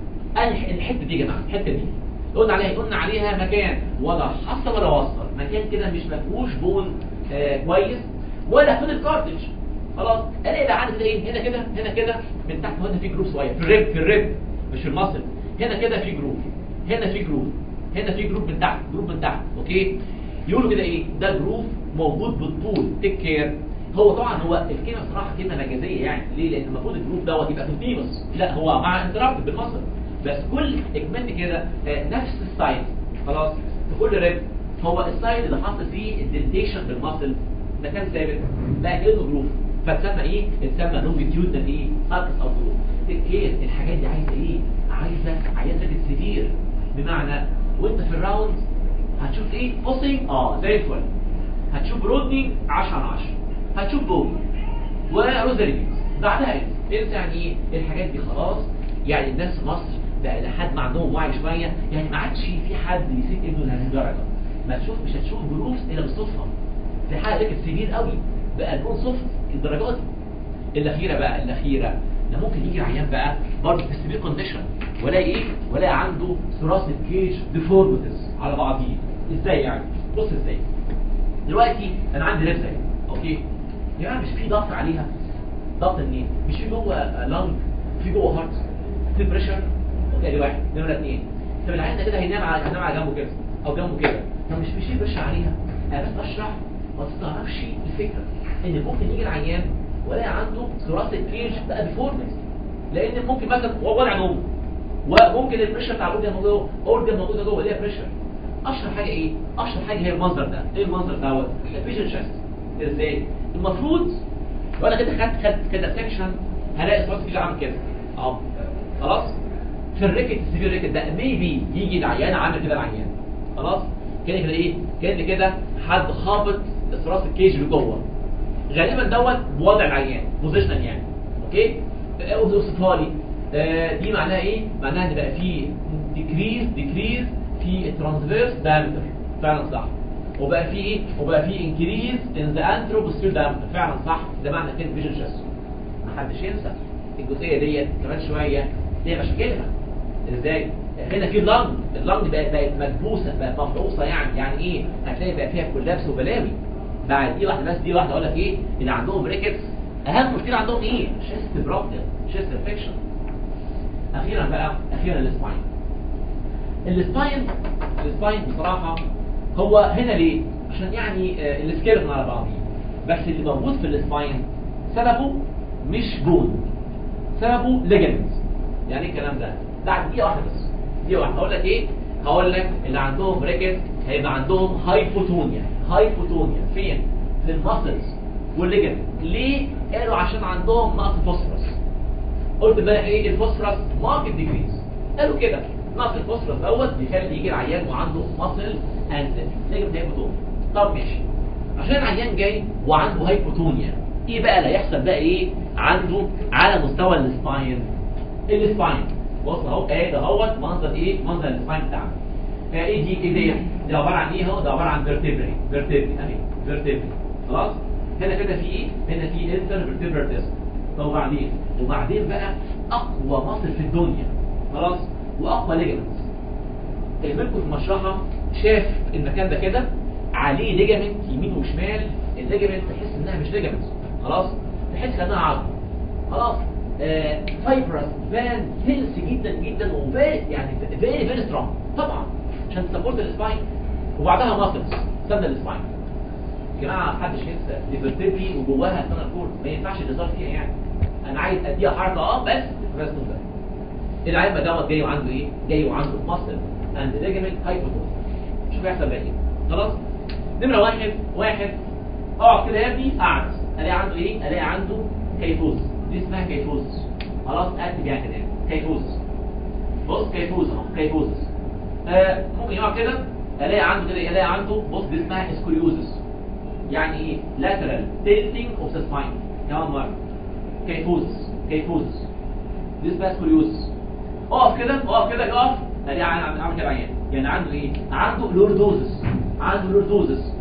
الحته دي يا جماعه الحته دي قلنا عليها قلنا عليها مكان ولا حصل ولا وصل مكان كده مش مفهوش بون آه كويس ولا فين الكارتج خلاص الاقي بقى عندي كده ايه هنا كده هنا كده من تحت هنا في جروف صغير في الرب في الرب مش في المصل هنا كده في جروف هنا في جروف هنا في جروف من تحت جروف من تحت اوكي يقولوا كده ايه ده جروف موجود بالطول تيك كير هو طبعا هو الكلمه بصراحه كلمه مجازيه يعني ليه لان المفروض الجروف دوت يبقى كونتينوس لا هو مع انترابت بالمصل بس كل اكملت كده آه نفس السايز خلاص في كل ريب هو السايز اللي حاصل فيه الدنتيشن بالمصل مكان ثابت بقى كانه جروف فتسمى ايه اتسمى لونجيتيودنال ايه اركس او جروف تكير الحاجات دي عايزه ايه عايزه عيان راجل سيفير بمعنى وانت في الراوند هتشوف ايه بوسنج اه زي الفل هتشوف برودني 10 على 10 هتشوف بوم وروزاري بعدها انسى انسى يعني ايه الحاجات دي خلاص يعني الناس في مصر بقى لحد ما عندهم وعي شويه يعني ما عادش في حد يسيب ابنه لهذه الدرجه ما تشوف مش هتشوف جروف الا بالصدفه في حاله كانت سبيل قوي بقى الجون سوفت الدرجات دي الاخيره بقى الاخيره ده ممكن يجي عيان بقى برضه في السبيل كونديشن ولاقي ايه ولاقي عنده ثراس الكيج ديفورميتيز على بعضيه ازاي يعني بص ازاي دلوقتي انا عندي ريبس اهي اوكي يا جماعه مش في ضغط عليها ضغط منين مش في جوه لانج في جوه هارت في بريشر اوكي دي واحد نمره اثنين طب العيان ده كده هينام على هينام على جنبه كده او جنبه كده طب مش مش في بريشر عليها انا بس بشرح ما تستغربش الفكره ان ممكن يجي العيان ولا عنده ثوراسيك كيج بقى ديفورمز لان ممكن مثلا وضع نوم وممكن البريشر بتاع الاورجن موجود اورجن موجوده جوه ليها بريشر اشهر حاجه ايه اشهر حاجه هي المنظر ده ايه المنظر دوت الفيجن شيست ازاي المفروض لو انا كده خدت خدت كده سكشن هلاقي الصوت كده عامل كده اهو خلاص في الريكت السيفير ريكت ده ميبي يجي العيان عامل كده العيان خلاص كده كده ايه كده كده حد خابط راس الكيج لجوه غالبا دوت بوضع العيان بوزيشن يعني اوكي اوصفها لي آه دي معناها ايه معناها ان بقى في ديكريز ديكريز في الترانسفيرس دايمتر فعلا صح وبقى في ايه وبقى في انكريز ان ذا انترو بوستير دايمتر فعلا صح ده معنى كلمه فيجن شيست ما حدش ينسى الجزئيه ديت كمان شويه ليها مشاكلها ازاي هنا في اللنج اللنج بقت بقت مكبوسه بقت مفروصه يعني يعني ايه هتلاقي بقى فيها كولابس وبلاوي بعد دي واحده بس دي واحده اقول لك ايه اللي عندهم ريكتس اهم مشكله عندهم ايه شيست بروبلم شيست انفكشن اخيرا بقى اخيرا السباين السباين السباين بصراحه هو هنا ليه عشان يعني آه السكيلتون على بعضيه بس اللي موجود في السباين سببه مش بون سببه ليجمنت يعني ايه الكلام ده بعد دقيقه واحده بس دقيقه واحده هقول لك ايه هقول لك اللي عندهم ريكت هيبقى عندهم هايبوتونيا هايبوتونيا فين في المسلز والليجمنت ليه قالوا عشان عندهم نقص فوسفورس قلت امبارح ايه الفوسفورس ماركت ديكريز قالوا كده نقص الفوسفورس دوت بيخلي يجي العيان وعنده ماسل اند ليجمنت هايبوتونيا طب ماشي عشان العيان جاي وعنده هايبوتونيا ايه بقى اللي هيحصل بقى ايه عنده على مستوى السباين السباين بص اهو ايه ده اهوت منظر ايه منظر السباين بتاعنا ايه دي ايه دي ده عباره عن ايه اهو ده عباره عن فيرتبري فيرتبري اهي فيرتبري خلاص هنا كده في ايه هنا في انتر فيرتبرال ديسك طب وبعدين وبعدين بقى اقوى مصل في الدنيا خلاص واقوى ليجمنت منكم في المشرحه شاف المكان ده كده عليه ليجمنت يمين وشمال الليجمنت تحس انها مش ليجمنت خلاص تحس انها عظم خلاص فايبرس فان هيلث جدا جدا وفيري يعني فيري فيري سترونج طبعا عشان تسبورت السباين وبعدها ماسلز سند السباين يا جماعه محدش ينسى دي فيرتبري وجواها سنه كور ما ينفعش الهزار فيها يعني انا عايز اديها حركه اه بس بس ده العيب دوت جاي وعنده ايه جاي وعنده ماسل اند ليجمنت هايبوتوز شوف هيحصل بقى ايه خلاص نمره واحد واحد اقعد كده يا ابني قعد الاقي عنده ايه الاقي عنده كيفوز دي اسمها كيفوز خلاص اكتب يعني كده كيفوز بص كيفوز اهو كيفوز آه ممكن يقع كده الاقي عنده كده الاقي عنده بص دي اسمها اسكوليوزس يعني ايه lateral tilting of the spine كمان مره كيفوز كيفوز دي اسمها اسكوليوزس اقف كده اقف كده يقف الاقي عامل كده عيان يعني عنده ايه عنده لوردوزس عنده لوردوزس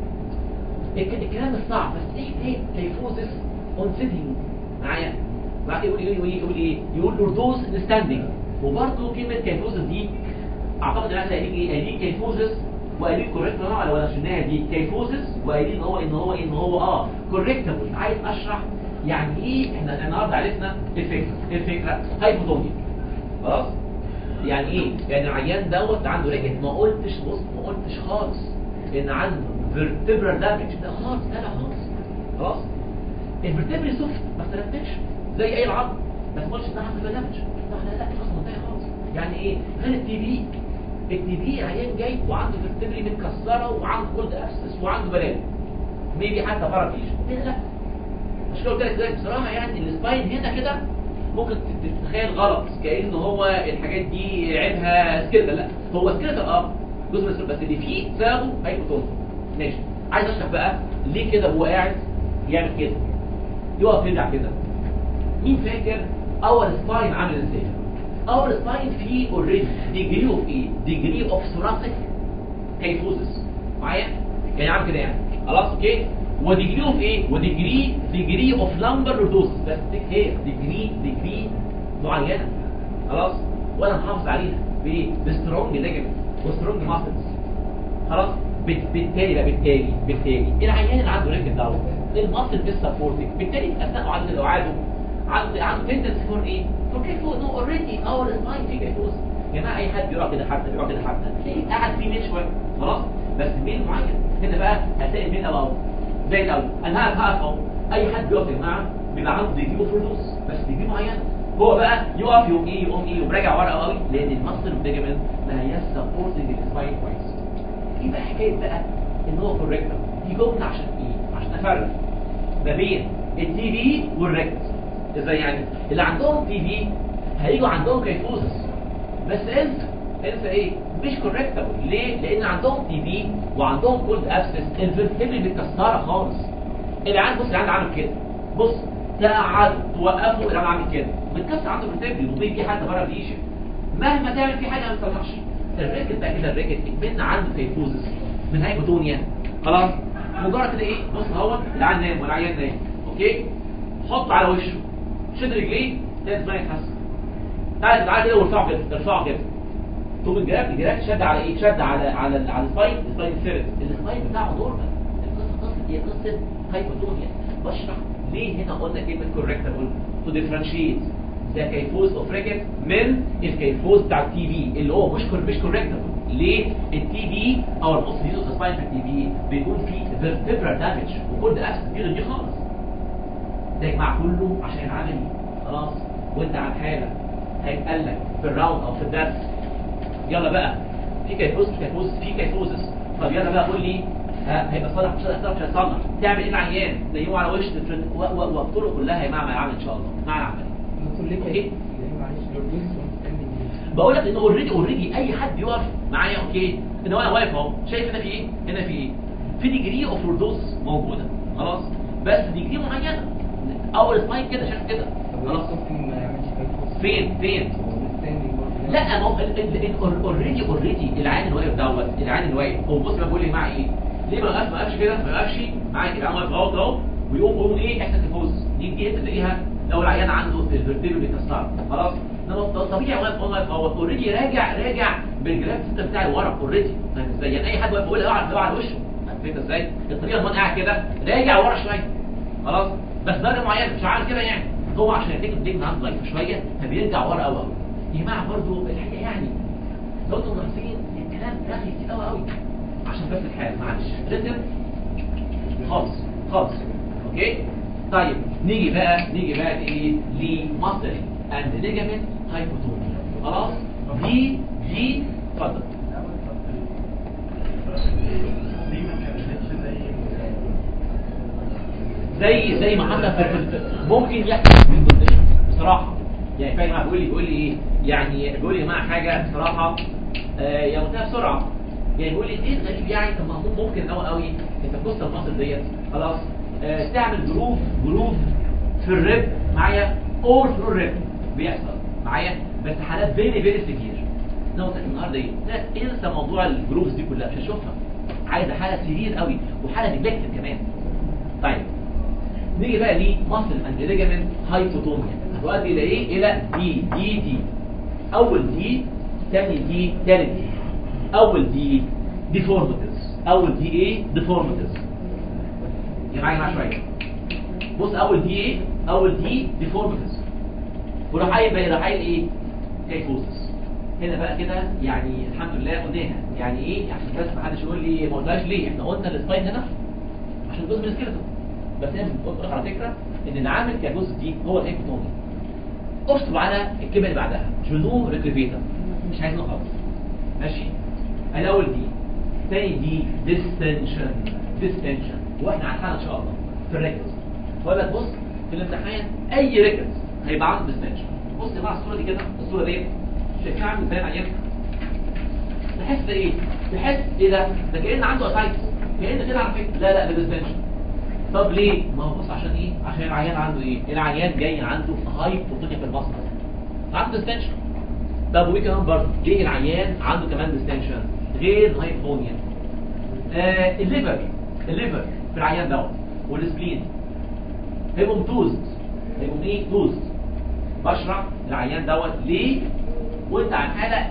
الكلام مش صعب بس ايه ايه كيفوزس اون سيتنج معايا يقول يقول يقول ايه يقول لوردوز ان ستاندنج وبرده كلمه كيفوزس دي اعتقد ان انا قايلين ايه قايلين كيفوزس وقايلين كوريكت اه لو انا شلناها دي كيفوزس وقايلين هو ان هو ان هو اه كوريكتابل عايز اشرح يعني ايه احنا النهارده عرفنا الفكره الفكره هايبوتونيا خلاص يعني ايه يعني العيان دوت عنده رجل ما قلتش بص ما قلتش خالص ان عنده فيرتبرال دامج ده خالص لا لا خالص خلاص الفيرتبري سوفت ما اختلفتش زي اي العظم بس ما قلتش انها حصل دامج لا لا لا خلاص منتهي خالص يعني ايه غير التي بي التي بي عيان جاي وعنده فيرتبري متكسره وعنده كولد ابسس وعنده بلاوي ميبي حتى بارافيش هنا لا مش كده قلت لك ازاي بصراحه يعني السباين هنا كده ممكن تتخيل غلط كأن هو الحاجات دي عيبها سكيلتر لا هو سكيلتر اه جزء من بس اللي فيه سببه هايبوتونيا ماشي عايز اشرح بقى ليه كده هو قاعد يعمل كده يقف يرجع كده مين فاكر اول سباين عامل ازاي اول سباين فيه اوريدي ديجري اوف ايه ديجري اوف ثوراسيك كيفوزس معايا يعني عامل كده يعني خلاص اوكي وديجري اوف ايه وديجري ديجري اوف لامبر لوردوس بس هي ديجري ديجري معينه خلاص وانا محافظ عليها بايه بسترونج ليجمنت وسترونج ماسلز خلاص بالتالي بقى بالتالي بالتالي العيان اللي عنده ريكت داون الماسل مش سبورتنج بالتالي اثناء عدد لو عاده عنده عنده تندنس فور ايه فور كيفو نو اوريدي اور سباين في كيفوز يا جماعه اي حد يقع كده حتى يقع كده حتى تلاقيه قاعد فيه ميل شويه خلاص بس ميل معين هنا بقى هتلاقي مين قوي زي الاول انا هقف هقف اهو اي حد بيقف يا جماعه بيبقى عنده بيجيبه فردوس بس بيجيبه معينه هو بقى يقف يقوم ايه يقوم ايه وراجع ورا قوي لان المصل والليجمنت ما هي سبورتنج السباين كويس يبقى حكايه بقى ان هو كوريكتور دي جمله عشان ايه عشان افرق ما بين التي في والريكت ازاي يعني اللي عندهم تي في هيجوا عندهم كيفوزس بس انسى انسى ايه مش كوريكتابل ليه لان عندهم تي في وعندهم كولد ابسس الفيرتيبري متكسره خالص العيان بص العيان عامل كده بص تقعد توقفه العيان عامل كده متكسر عنده الفيرتيبري وبيجي في حد بره بيشف مهما تعمل في حاجه ما بتصلحش الريكت بقى كده الريكت اتمنى عنده كيفوزس من هايبوتونيا خلاص مجرد كده ايه بص اهو العيان نايم والعيان نايم اوكي حط على وشه شد رجليه تلاقي ما يتحسن تعالى تعالى كده وارفعه كده ارفعه كده طوب الجراف الجراف شد على ايه شد على على على السباين السباين فيرت السباين بتاعه نورمال القصه قصه هي قصه هايبوتونيا بشرح ليه هنا قلنا كلمه كوركتابل تو ديفرنشيت ذا كيفوز اوف ريكت من الكيفوز بتاع التي في اللي هو مش مش كوركتابل ليه التي في او الاوسيديز اوف سباين في التي في بيكون فيه فيرتبرال دامج وكل ده اسف دي خالص ده يا جماعه كله عشان العملي خلاص وانت على حالك هيتقال لك في الراوند او في الدرس يلا بقى في كيفوز في كيفوز في كيفوزس طب يلا بقى قول لي ها هيبقى صالح مش هيصلح مش هيصلح تعمل ايه العيان تنيمه على وش والطرق كلها مع ما يعمل ان شاء الله مع العمل دكتور ليه أوكي. كده؟ معلش لو الجزء مستني بقول لك ان اوريدي اوريدي اي حد يقف معايا اوكي ان هو انا واقف اهو شايف هنا في ايه هنا في ايه في ديجري اوف لوردوس موجوده خلاص بس ديجري معينه اول سلايد كده شايف كده خلاص خلاص ممكن ما يعملش كيفوز فين فين مستني برضه لا ما هو اوريدي اوريدي العين اللي واقف دوت العين اللي واقف هو بص بقى بيقول لي مع ايه ليه ما وقفش ما وقفش كده ما وقفش معاك العين واقف اهو اهو ويقوم يقوم ايه احساس الفوز دي دي تلاقيها لو العيان عنده الفيرتيبل بيكسر خلاص انما طبيعي واقف هو واقف هو اوريدي راجع راجع بالجراف سيستم بتاعي ورا اوريدي فاهم ازاي يعني اي حد واقف بيقول اوعى اوعى على وشه فاهم ازاي الطريقه ما قاعد كده راجع ورا شويه خلاص بس درجه معينه مش عامل كده يعني هو عشان يديك الديك عنده ضعيف شويه فبيرجع ورا قوي قوي يا جماعه برضه الحقيقه يعني لو انتم ملاحظين الكلام رغي كتير قوي قوي عشان بس الحال معلش رتم خالص خالص اوكي طيب نيجي بقى نيجي بقى ايه لمصل اند ليجامنت هايبوتونيا خلاص دي دي اتفضل دي ما كانتش زي زي زي ما حصل في في- ممكن يحصل في الكونديشن بصراحه يعني فاهم بيقول لي بيقول لي ايه يعني بيقول لي يا جماعه حاجه بصراحه آه يا قلتها بسرعه يعني بيقول لي ايه غريب يعني طب ما هو ممكن قوي قوي انت في قصه المصل ديت خلاص آه تعمل جروف جروف في الريب معايا اور ثرو الريب بيحصل معايا بس حالات فيري فيري سيفير انا قلت لك النهارده ايه لا انسى موضوع الجروفز دي كلها مش هشوفها عايزه حاله سيفير قوي وحاله نجلكتد كمان طيب نيجي بقى ليه ماسل اند ليجامنت هايبوتونيا هتؤدي الى ايه الى دي دي دي اول دي ثاني دي ثالث دي اول دي ديفورميتيز اول دي ايه ديفورميتيز يا جماعه يا جماعه شويه بص اول دي ايه اول دي ديفورميتيز وراح قايل بقى راح قايل ايه كيفوزس هنا بقى كده يعني الحمد لله قلناها يعني ايه عشان بس ما حدش يقول لي ما قلناش ليه احنا قلنا السباين هنا عشان جزء من السكيلتون بس هي بتقول على فكره ان العامل كجزء دي هو الهيبوتوني اشطب على الكلمه اللي بعدها جنوم ريكريفيتا مش عايزينه خالص ماشي الاول دي تاني دي ديستنشن ديستنشن واحنا عارفينها ان شاء الله في الريكت بقول لك بص في الامتحان اي ريكت هيبقى عنده ديستنشن بص يا جماعه الصوره دي كده الصوره دي شايفها عامل ازاي عيان تحس ايه تحس ايه ده ده كأن عنده اسايتس كأن كده على فكره لا لا ده ديستنشن طب ليه ما هو بص عشان ايه عشان العيان عنده ايه العيان جاي عنده هايبوتونيا في المصل عنده ديستنشن طب وايه كمان برضه ليه العيان عنده كمان ديستنشن غير هايبونيا آه الليفر الليفر في العيان دوت والسبلين هيبقوا توزد هيبقوا ايه توزد بشرح العيان دوت ليه وانت عن حاله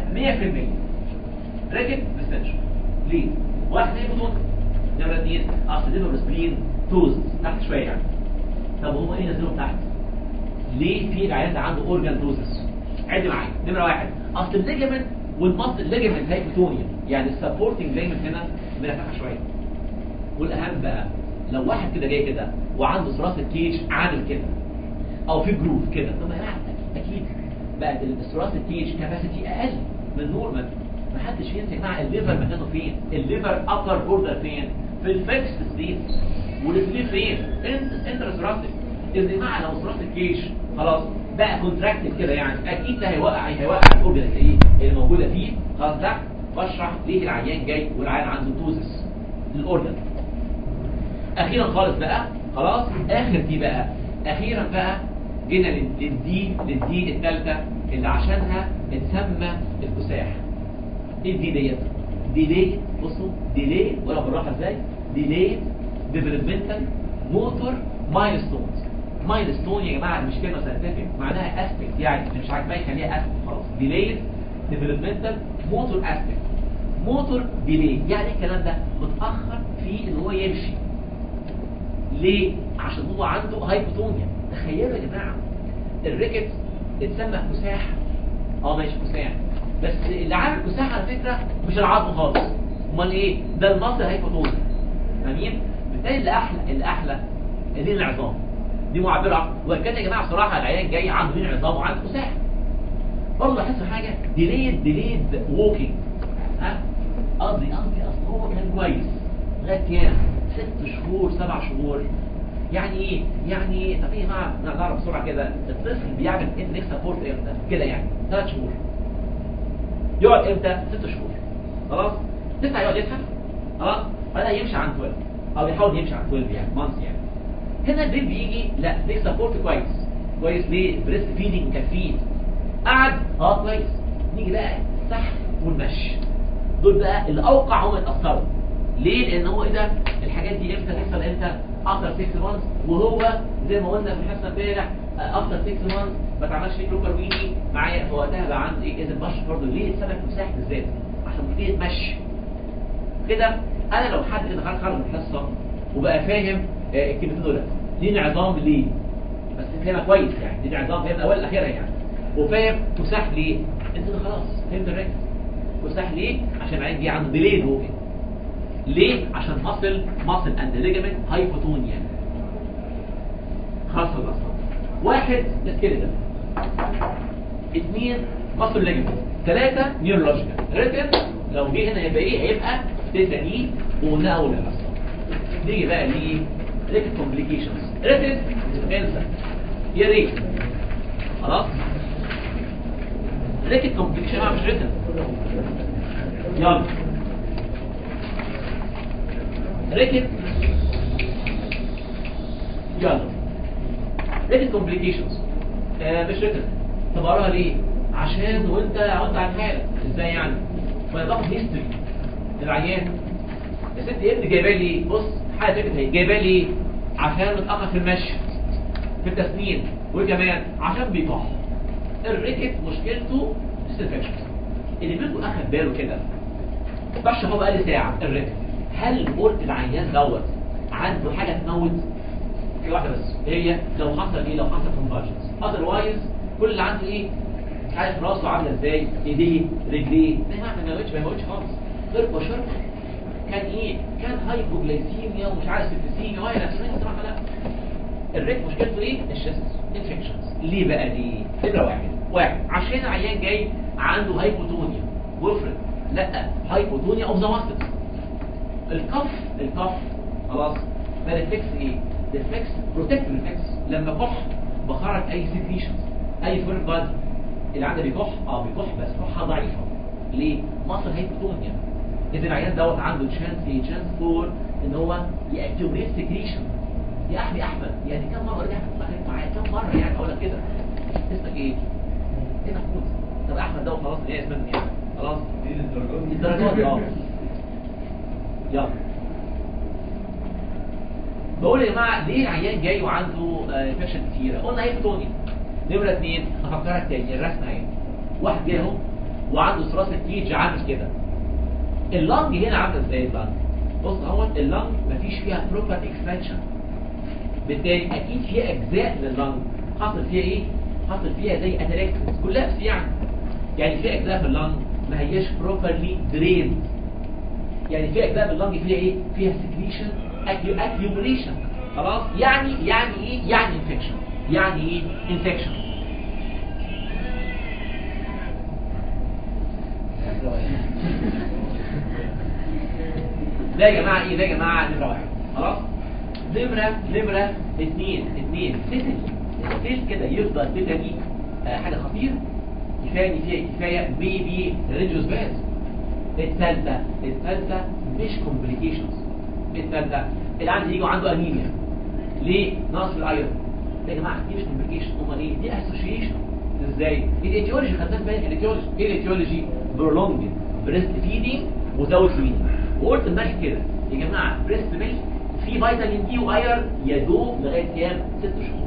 100% راكب ديستنشن ليه واحد هيبوتونيا نمرة اتنين اصل الليفر والسبلين توزد تحت شويه يعني طب هما ايه نزلهم تحت ليه في العيان ده عنده اورجان دوزس عد معايا نمره واحد اصل الليجمنت والمصل الليجمنت هايبوتونيا يعني السبورتنج ليجمنت هنا مرتفع شويه والاهم بقى لو واحد كده جاي كده وعنده ثراث الكيج عامل كده او في جروف كده طب ما يعني اكيد بقت الثراث الكيج كاباسيتي اقل من نورمال ما حدش ينسى يا جماعه الليفر مكانه فين الليفر ابر بوردر فين في الفيكس سليب والسليب فين انت انت ثراثك يا جماعه لو ثراث الكيج خلاص بقى كونتراكتد كده يعني اكيد ده هيوقع هيوقع الاورجنز ايه اللي موجوده فيه خلاص ده بشرح ليه العيان جاي والعيان عنده توزس الاورجن اخيرا خالص بقى خلاص اخر دي بقى اخيرا بقى جينا لل- للدي للدي الثالثه اللي عشانها اتسمى الكساح ايه الدي ديت ديلي بصوا ديلي ولا بالراحه ازاي ديلي ديفلوبمنتال موتور مايلستونز مايلستون يا جماعه مش كلمه ساينتفك معناها اسبكت يعني اللي مش عاجباك خليها اسبكت خلاص ديلي ديفلوبمنتال موتور اسبكت موتور ديلي يعني إيه الكلام ده متاخر في ان هو يمشي ليه عشان هو عنده هايبوتونيا تخيلوا يا جماعه الريكت اتسمى كساح اه ماشي كساح بس اللي عامل كساح على فكره مش العظم خالص امال ايه ده المصل هايبوتونيا فاهمين بالتالي اللي احلى اللي احلى دي العظام دي معبره وكان يا جماعه بصراحه العيان جاي عنده دين عظام وعنده كساح برضه لاحظت حاجه ديليد ديليد ووكينج ها قصدي قصدي اصل هو كان كويس لغايه كام ست شهور سبع شهور يعني ايه يعني طب ايه يا جماعه نعرف بسرعه كده الطفل بيعمل اندكس سبورت امتى كده يعني ثلاث شهور يقعد امتى ست شهور خلاص تسعه يقعد يضحك خلاص بدأ يمشي عن 12 او يحاول يمشي عن 12 يعني مانث يعني هنا البيبي بيجي لا ليك سبورت كويس كويس ليه بريست فيدنج كفيد قعد اه كويس نيجي بقى السحب والمشي دول بقى اللي اوقع هم يتاثروا ليه لان هو ايه ده الحاجات دي امتى تحصل امتى افتر 6 مانثs وهو زي ما قلنا في الحصه امبارح افتر 6 مانثs ما اتعملش فيه كلوكر ويني معايا في وقتها بقى عندي ايه اذا بشر برضه ليه السمك مساح بالذات عشان بتبتدي تمشي كده انا لو حد كده خرج خرج من الحصه وبقى فاهم آه، الكلمتين دول ليه عظام ليه بس فاهمها كويس يعني دي عظام فاهم اول اخرها يعني وفاهم تساح ليه انت كده خلاص فهمت الركز تساح ليه عشان العين دي عنده ديليد ووكينج ليه عشان مصل مصل اند ليجامنت هايبوتونيا خاصه بالاصابع واحد سكيلتال اثنين مصل ليجامنت ثلاثه نيورولوجيكال ريتم لو جه هنا يبقى ايه هيبقى تسعين وقلنا اول الحصه نيجي بقى لايه ريت كومبليكيشنز ريتم انسى يا ريت خلاص ريت كومبليكيشن مش ريتم يلا ريكت يلا ريكت كومبليكيشنز آه مش ريكت طب اقراها ليه عشان وانت وانت على الحاله ازاي يعني فانا باخد هيستوري للعيان يا ست ابني جايبه لي بص حاجه ريكت اهي جايبه لي عشان متاخر في المشي في التسنين وكمان عشان بيكح الريكت مشكلته ستيفكشن اللي منكم اخد باله كده بشرح هو بقالي ساعه الريكت هل قلت العيان دوت عنده حاجه تموت في واحده بس هي لو حصل ايه لو حصل كونفرجنس اذروايز كل اللي عنده ايه عارف راسه عامله ازاي ايديه رجليه زي ما ما موتش ما موتش خالص غير بشرط كان ايه كان هايبوجلايسيميا ومش عارف سيبتسيميا وهي نفسها صراحه لا الريت مشكلته ايه الشست انفكشنز ليه بقى دي نمره واحد واحد عشان العيان جاي عنده هايبوتونيا وفرد لا هايبوتونيا اوف ذا ماستس الكف الكف خلاص ده ريفلكس ايه ريفلكس بروتكت ريفلكس لما كح بخرج اي سكريشنز اي فورين بادي اللي عنده بيكح اه بيكح بس كحه ضعيفه ليه مصر هايبوتونيا اذا العيان دوت عنده تشانس ايه تشانس فور ان هو ياكيوميت سكريشن يا احمد احمد يعني كم مره رجعت معايا كم مره يعني اقول لك كده اسمك ايه ايه محمود طب احمد دوت خلاص ايه اسمك ايه خلاص دي الدرجات دي الدرجات دي اه يلا بقول يا جماعه ليه العيان جاي وعنده انفكشن كتيره قلنا هيبتوني نمره اثنين افكرك تاني الرسمه اهي واحد جاي اهو وعنده ثراث الكيج عامل كده اللنج هنا عامله ازاي اللنج بص اهوت اللنج مفيش فيها بروبر اكسبانشن بالتالي اكيد في اجزاء من اللنج حصل فيها ايه حصل فيها زي اتراكتس كولابس يعني يعني في اجزاء في اللنج ما هياش بروبرلي دريند يعني في اجزاء من اللنج فيها ايه فيها سكريشن اكيوميليشن خلاص يعني يعني ايه يعني انفكشن يعني ايه انفكشن ده يا جماعه ايه ده يا جماعه نمره واحد خلاص نمره نمره اثنين اثنين تيتاني التيل كده يفضل تيتاني آه حاجه خطير كفايه فيها كفايه بيبي ريديوس باز الثالثه الثالثه مش كومبليكيشنز الثالثه اللي عنده يجي عنده انيميا ليه نقص في الايرون يا جماعه دي مش كومبليكيشن امال ايه دي اسوشيشن ازاي الايتيولوجي خدناه امبارح الايتيولوجي ايه الايتيولوجي برولونج بريست فيدنج وزود فيدنج وقلت امبارح كده يا جماعه بريست ميلك في فيتامين دي واير يدوب لغايه كام ست شهور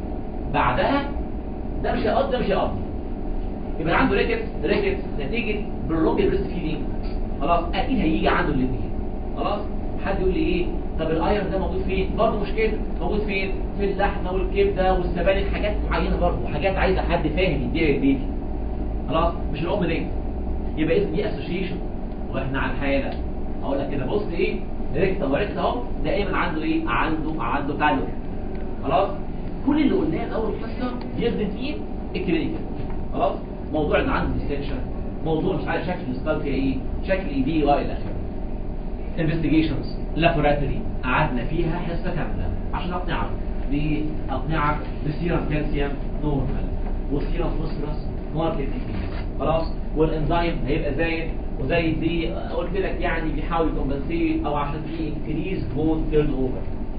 بعدها ده مش هيقضي ده مش هيقضي يبقى عنده ريكت ريكت نتيجه برولونج بريست فيدنج خلاص اكيد هيجي عنده الاثنين خلاص حد يقول لي ايه طب الايرون ده موجود فين برضه مشكله موجود فين في اللحمه والكبده والسبانخ حاجات معينه برضه حاجات عايزه حد فاهم يديها للبيبي خلاص مش الام دي يبقى اذا دي اسوشيشن واحنا على الحاله اقول لك كده بص ايه ريكت اهو ريكت اهو دائما عنده ايه عنده عنده تعلق خلاص كل اللي قلناه في اول الحصه يخدم فيه الكلينيكال خلاص موضوع ان عنده ديستنشن موضوع مش عارف شكل السكال فيها ايه شكل ايديه والى اخره انفستيجيشنز لابوراتوري قعدنا فيها حصه كامله عشان اقنعك باقنعك بسيرم كالسيوم نورمال والسيرم فوسفورس ماركت ديكريز خلاص والانزيم هيبقى زايد وزي دي قلت لك يعني بيحاول يكمبنسيت او عشان في انكريز بون تيرن اوفر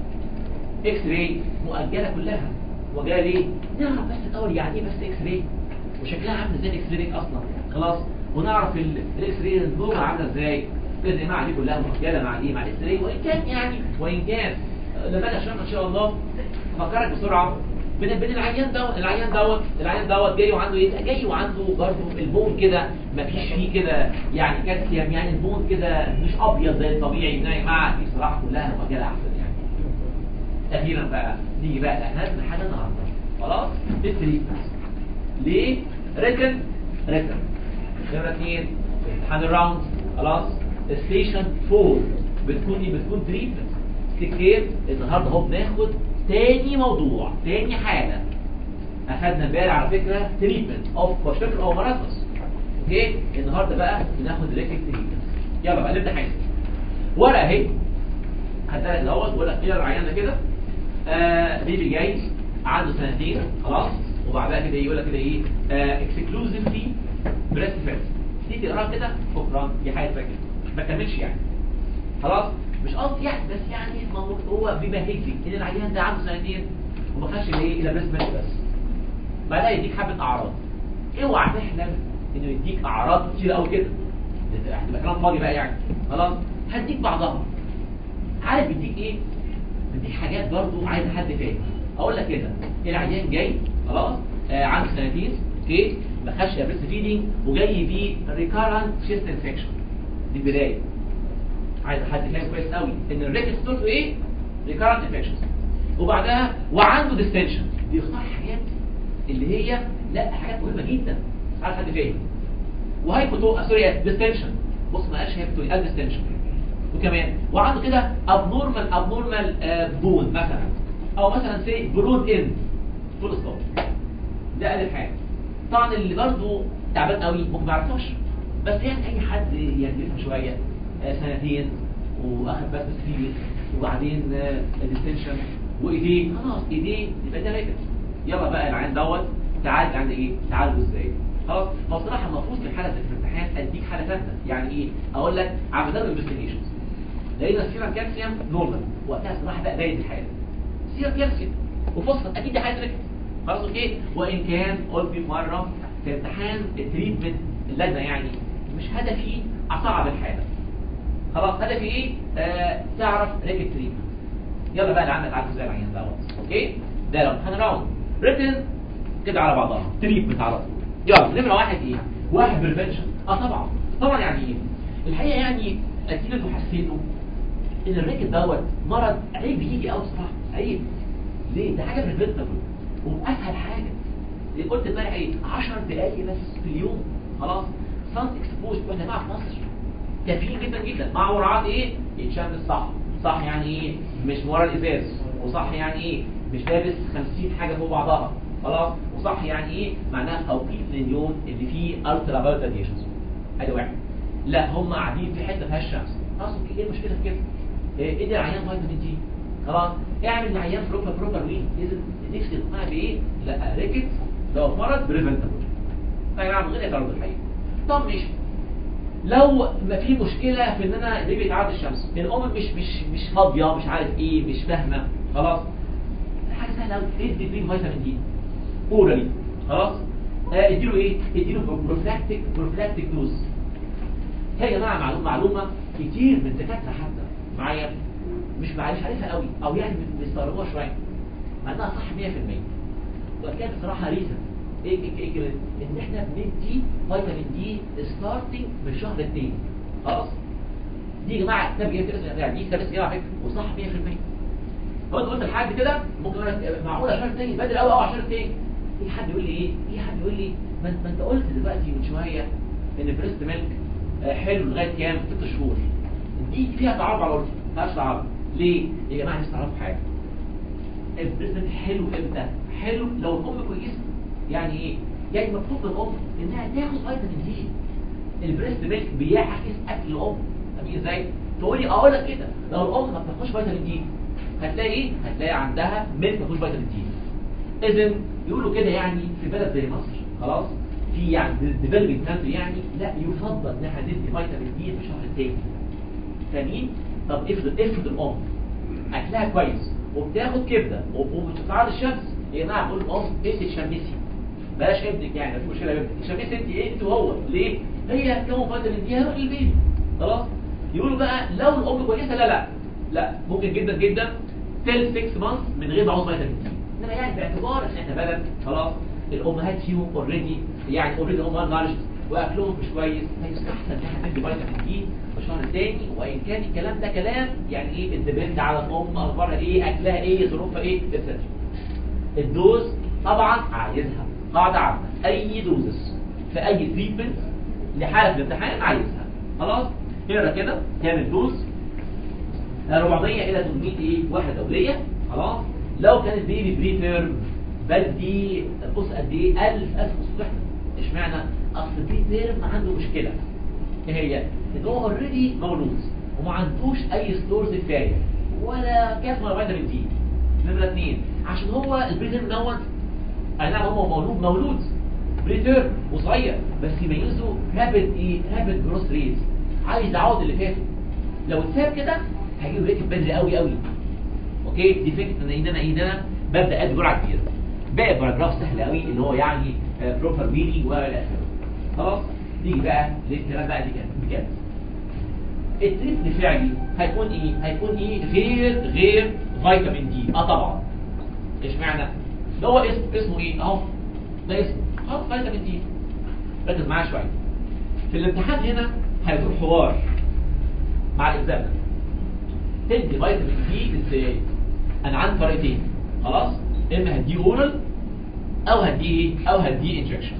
اكس راي مؤجله كلها وجايه ليه؟ نعرف بس الاول يعني ايه بس اكس راي وشكلها عامل ازاي الاكس راي اصلا خلاص ونعرف ال- الاكس راي النور عامله ازاي كده يا جماعه دي كلها مؤجله مع الايه مع الاكس راي وان كان يعني وان كان لما اجي اشرح ان شاء الله افكرك بسرعه بين بين العيان دوت العيان دوت العيان دوت جاي وعنده ايه جاي وعنده برضه البون كده مفيش فيه كده يعني كالسيوم يعني البون كده مش ابيض زي الطبيعي ده يا جماعه دي بصراحه كلها مؤجله احسن يعني اخيرا بقى نيجي بقى لاهم حاجه النهارده خلاص التريتمنت ليه ريتن ريتن نمره اثنين امتحان الراوند خلاص ستيشن 4 بتكون ايه بتكون تريتمنت تكير النهارده اهو بناخد تاني موضوع تاني حاجه اخدنا امبارح على فكره تريتمنت اوف كوشفكر او مرضس اوكي النهارده بقى بناخد ريتن تريتمنت يلا بقى نبدا حاجه ورقه اهي هدالك الاول بقول لك كده العيان ده كده آه بيبي جاي عنده سنتين خلاص وبعدها كده يقول لك كده ايه اكسكلوزيفلي بريست فيرست تيجي تقراها كده شكرا دي حاجه كده ما تكملش يعني خلاص مش قصدي يعني بس يعني ما هو هو بيمهد لي ان العيان ده عنده سنتين وما خدش الايه الا بريست فيرست بس بعدها يديك حبه اعراض اوعى تحلم انه يديك اعراض كتير قوي كده ده هتبقى كلام فاضي بقى يعني خلاص هديك بعضها عارف بيديك ايه بيديك حاجات برضو عايز حد فاهم اقول لك كده العيان جاي خلاص آه عنده سنتين اوكي ما خدش بريست فيدنج وجاي بيه ريكارنت شيست انفكشن دي بدايه عايز حد فاهم كويس قوي ان الريكس دول ايه ريكارنت انفكشنز وبعدها وعنده ديستنشن بيختار حاجات اللي هي لا حاجات مهمه جدا عايز حد فاهم وهايبوتو سوري ديستنشن بص ما قالش هايبوتو قال ديستنشن وكمان وعنده كده ابنورمال ابنورمال بون مثلا او مثلا سي برود اند فول ستوب ده اقل حاجه طبعا اللي برضه تعبان قوي ممكن ما يعرفوش بس يعني اي حد يعني يفهم شويه آه، سنتين واخد بس فيه وبعدين ديستنشن وايديه خلاص ايديه يبقى ده راجل يلا بقى العين دوت تعالج عند ايه تعالجه ازاي خلاص هو بصراحه المفروض في الحاله في الامتحان اديك حاله ثالثه يعني ايه اقول لك عملنا له انفستيجيشنز لقينا السيرم كالسيوم نورمال وقتها صراحه بقى باين الحاله سيرم كالسيوم وفوسفات اكيد دي حاجه ريكت خلاص اوكي وان كان قلت في مره في امتحان التريتمنت اللجنه يعني مش هدفي اصعب الحاله خلاص هدفي ايه آه تعرف ريكت تريتمنت يلا بقى اللي عندك عارف ازاي العيان دوت اوكي ده لو امتحان راوند ريتن كده على بعضها تريتمنت على طول يلا نمره واحد ايه واحد بريفنشن اه طبعا طبعا يعني ايه الحقيقه يعني اكيد انتوا حسيتوا ان الريكت دوت مرض عيب يجي قوي بصراحه عيب ليه ده حاجه بريفنتبل واسهل حاجه اللي قلت امبارح ايه 10 دقايق بس في اليوم خلاص سان اكسبوز واحنا بقى في مصر كافيين جدا جدا مع مراعاه ايه يتشمس صح صح يعني ايه مش ورا الازاز وصح يعني ايه مش لابس 50 حاجه فوق بعضها خلاص وصح يعني ايه معناها توقيت لليوم اللي فيه الترا فايولت راديشنز ادي واحد لا هم قاعدين في حته فيها الشمس اصلا ايه المشكله في كده ايه ادي العيان فيتامين دي خلاص اعمل العيان بروبر بروبر وين اذا نفسي تقنع بايه لا ريكت لو مرض بريفنتبل يا جماعه من غير اعتراض الحقيقه طب ماشي لو ما في مشكله في ان انا رجلي تعرض الشمس الام مش مش مش فاضيه مش عارف ايه مش فاهمه خلاص حاجه سهله قوي ادي فيه فيتامين دي اورالي خلاص آه، اديله ايه اديله بروفلاكتيك بروفلاكتيك دوز هي يا جماعه معلومه معلومه كتير من الدكاتره حتى معايا مش معلش عارفها قوي او يعني بيستغربوها شويه مع انها صح 100% وكانت بصراحه ريزن ايه ايه ايه كده ان احنا بندي فيتامين دي ستارتنج من الشهر الثاني خلاص دي يا جماعه كتاب جاي كده يعني دي كتاب اسمه على فكره وصح 100% هو انت قلت لحد كده ممكن يقول لك معقوله شهر تاني بدري قوي قوي على الشهر التاني في حد يقول لي ايه في حد يقول لي ما انت ما انت قلت دلوقتي من شويه ان بريست ميلك آه، حلو لغايه كام ست شهور دي فيها تعارض على الارض ما فيهاش تعارض ليه يا جماعه لسه تعرفوا حاجه البريست ميلك حلو امتى حلو لو الام كويسه يعني ايه يعني مطلوب من الام انها تاخد فيتامين دي البريست ميلك بيعكس اكل الام فاهمين ازاي تقولي اقول لك كده لو الام ما بتاخدش فيتامين دي هتلاقي ايه هتلاقي عندها ميلك ما فيهوش فيتامين دي اذا يقولوا كده يعني في بلد زي مصر خلاص في يعني ديفلوبينج كانتري يعني لا يفضل ان احنا ندي فيتامين دي في الشهر الثاني ثانيين طب افرض افرض الام اكلها كويس وبتاخد كبده وبتتعرض الشمس يا جماعه بقول الام انت تشمسي بلاش ابنك يعني مفيش مشكله بابنك تشمسي انت ايه انت وهو ليه؟ هي هتكون فيتامين دي هيروح للبيبي خلاص يقولوا بقى لو الام كويسه لا لا لا ممكن جدا جدا تل 6 مانث من غير ما عاوز فيتامين دي انما يعني باعتبار ان احنا بلد خلاص الامهات فيهم اوريدي يعني اوريدي هم نارش واكلهم مش كويس فيستحسن ان احنا ندي فيتامين دي في الشهر الثاني وان كان الكلام ده كلام يعني ايه الديبند على الام اخبارها ايه اكلها ايه ظروفها ايه etc الدوز طبعا عايزها قاعده عامه اي دوزس في اي تريتمنت لحاله الامتحان عايزها خلاص اقرا كده كام الدوز 400 الى 800 ايه وحده دوليه خلاص لو كانت بيبي بري تيرم بدي بص قد ايه 1000 1000 وحده اشمعنى اصل بري تيرم عنده مشكله ايه هي ان هو اوريدي مولود وما عندوش اي ستورز كفايه ولا كاس ولا فيتامين دي نمره اثنين عشان هو البري تيرم دوت اي نعم هو مولود مولود بري تيرم وصغير بس يميزه رابد ايه رابد جروث ريت عايز يعوض اللي فات لو اتساب كده هيجيب ريت بدري قوي قوي اوكي دي فكره ان إن انا ايه إن انا ببدا ادي جرعه كبيره باقي باراجراف سهل قوي اللي هو يعني بروبر وينينج والى اخره خلاص نيجي بقى للكلام بقى دي كده بجد التريت الفعلي هيكون ايه هيكون ايه غير غير فيتامين دي اه طبعا اشمعنى ده هو اسم اسمه ايه اهو ده اسمه اه فيتامين دي ركز معايا شويه في الامتحان هنا هيكون حوار مع الاكزامنر تدي فيتامين دي ازاي انا عندي طريقتين خلاص اما هديه اورال او هديه ايه او هديه انجكشن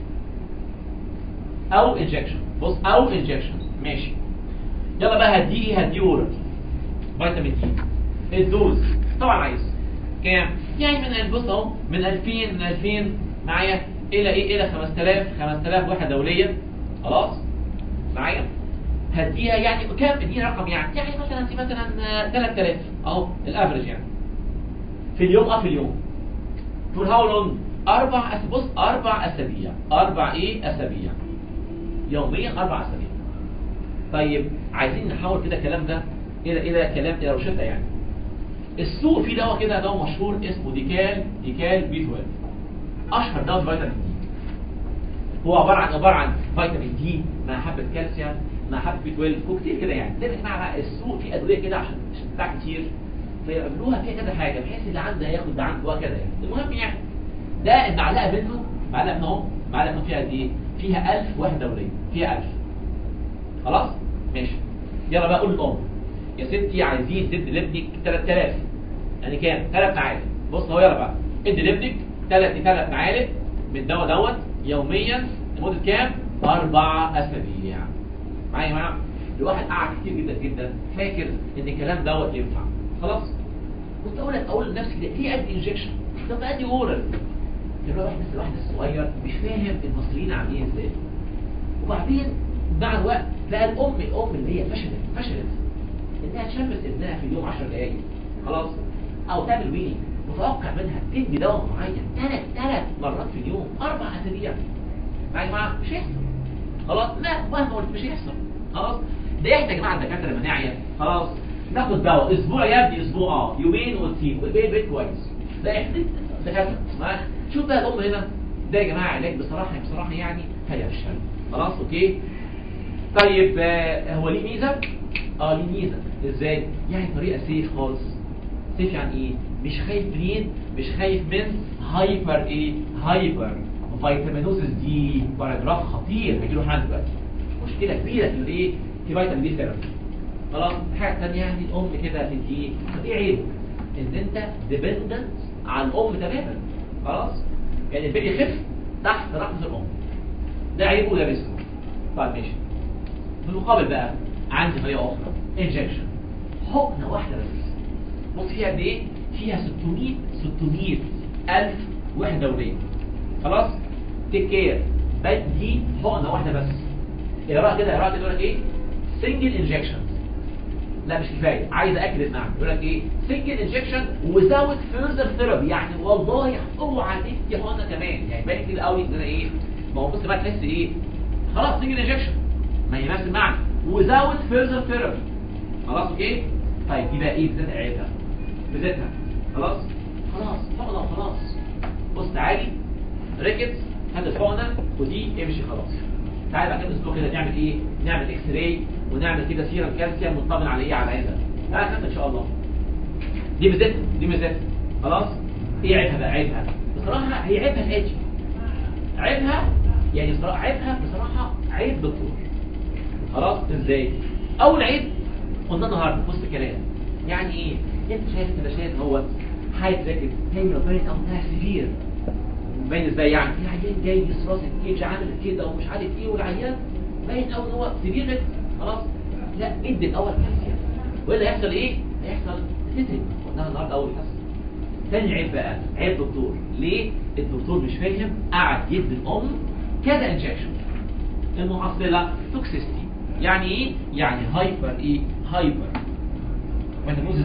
او انجكشن بص او انجكشن ماشي يلا بقى هديه ايه هديه اورال فيتامين دي الدوز طبعا عايز كام يعني من بص اهو من 2000 من 2000 معايا الى ايه الى 5000 5000 وحده دوليه خلاص معايا هديها يعني كام اديني رقم يعني يعني مثلا دي مثلا آه، 3000 اهو الافرج يعني في اليوم اه في اليوم فور هاو لونج اربع أس... بص اربع اسابيع اربع ايه اسابيع يوميا اربع اسابيع طيب عايزين نحول كده الكلام ده الى الى كلام الى روشته يعني السوق فيه دواء كده دواء مشهور اسمه ديكال ديكال بي 12 اشهر دواء فيتامين دي هو عباره عن عباره عن فيتامين دي مع حبه كالسيوم مع حبه بي 12 وكتير كده يعني زي ما جماعه بقى السوق فيه ادويه كده عشان عشان بتاع كتير فيعملوها فيها كذا حاجه بحيث اللي عنده ياخد ده عنده وكذا يعني المهم يعني ده المعلقه منه معلقه من اهو معلقه منه فيها قد ايه؟ فيها 1000 وحده دوليه فيها 1000 خلاص ماشي يلا بقى قول الام يا ستي عايزين تدي لابنك 3000 يعني كام 3 معالق بص اهو يلا بقى ادي لابنك 3 3 معالق من الدواء دوت يوميا لمده كام اربع اسابيع معايا يا جماعه الواحد قعد كتير جدا جدا فاكر ان الكلام دوت ينفع خلاص كنت اقول لك اقول لنفسي كده ليه ادي انجكشن طب ادي اورال الواحد بس الواحد الصغير مش فاهم المصريين عاملين ازاي وبعدين مع الوقت بقى الام الام اللي هي فشلت فشلت انها تشمس ابنها في اليوم 10 دقايق خلاص او تعمل ويني متوقع منها تدي دواء معين ثلاث ثلاث مرات في اليوم اربع اسابيع مع يا جماعه مش هيحصل خلاص لا مهما قلت مش هيحصل خلاص ده احنا يا جماعه الدكاتره المناعيه خلاص ناخد دواء اسبوع يا ابني اسبوع اه يومين وتسيب والباقي بيت كويس ده احنا دكاتره معاك شوف بقى الام هنا ده يا جماعه علاج بصراحه بصراحه يعني هيفشل خلاص اوكي طيب آه، هو ليه ميزه اه ليه ميزه ازاي يعني طريقه سيف خالص سيف يعني ايه مش خايف منين مش خايف من هايبر ايه هايبر فيتامينوزس دي باراجراف خطير هيجيله حاجه دلوقتي مشكله كبيره في الايه في فيتامين دي ثيرابي خلاص الحاجه الثانيه يعني الام كده تدي طب ايه عيبه ان انت ديبندنت على الام تماما خلاص يعني البيبي يخف تحت رحمه الام ده عيبه وده رزقه طيب ماشي بالمقابل بقى عندي طريقه اخرى انجكشن حقنه واحده بس بص فيها قد ايه فيها 600 600 الف وحده دوريه خلاص تيك كير بدي حقنه واحده بس اقراها كده اقراها كده يقول لك ايه سنجل انجكشن لا مش كفايه عايز اكد المعنى يقول لك ايه سنجل انجكشن وزود فيرذر ثيرابي يعني والله اوعى تدي حقنه كمان يعني باين كتير قوي ان انا ايه ما هو بص بقى تحس ايه خلاص سنجل انجكشن ما هي نفس المعنى وزود فيرذر ثيرابي خلاص اوكي طيب يبقى ايه بذات عيبها بذاتها خلاص خلاص حقنه وخلاص بص تعالي ركز هات الحقنه ودي امشي خلاص تعالى بقى كده اسبوع كده نعمل ايه نعمل اكس راي ونعمل كده سيرم كالسيوم ونطمن على ايه على عينها ها كده ان شاء الله دي ميزتها دي ميزتها خلاص ايه عيبها بقى عيبها بصراحه هي عيبها الاتي عيبها يعني بصراحه عيبها بصراحه عيب دكتور خلاص ازاي اول عيب قلنا النهارده بص الكلام يعني ايه انت شايف كده شايف هو هيتذاكر هي باين او انها سيفير باين ازاي يعني العيان جاي يصراص الكيج عامل كده ومش عارف ايه والعيان باين قوي ان هو سيفير خلاص لا ادي الاول كالسيوم والا يحصل ايه هيحصل تتم قلناها النهارده اول حصه تاني عيب بقى عيب دكتور ليه الدكتور مش فاهم قعد يدي الام كذا انجكشن المحصله توكسيستي يعني ايه يعني هايبر ايه هايبر ميتابوزيس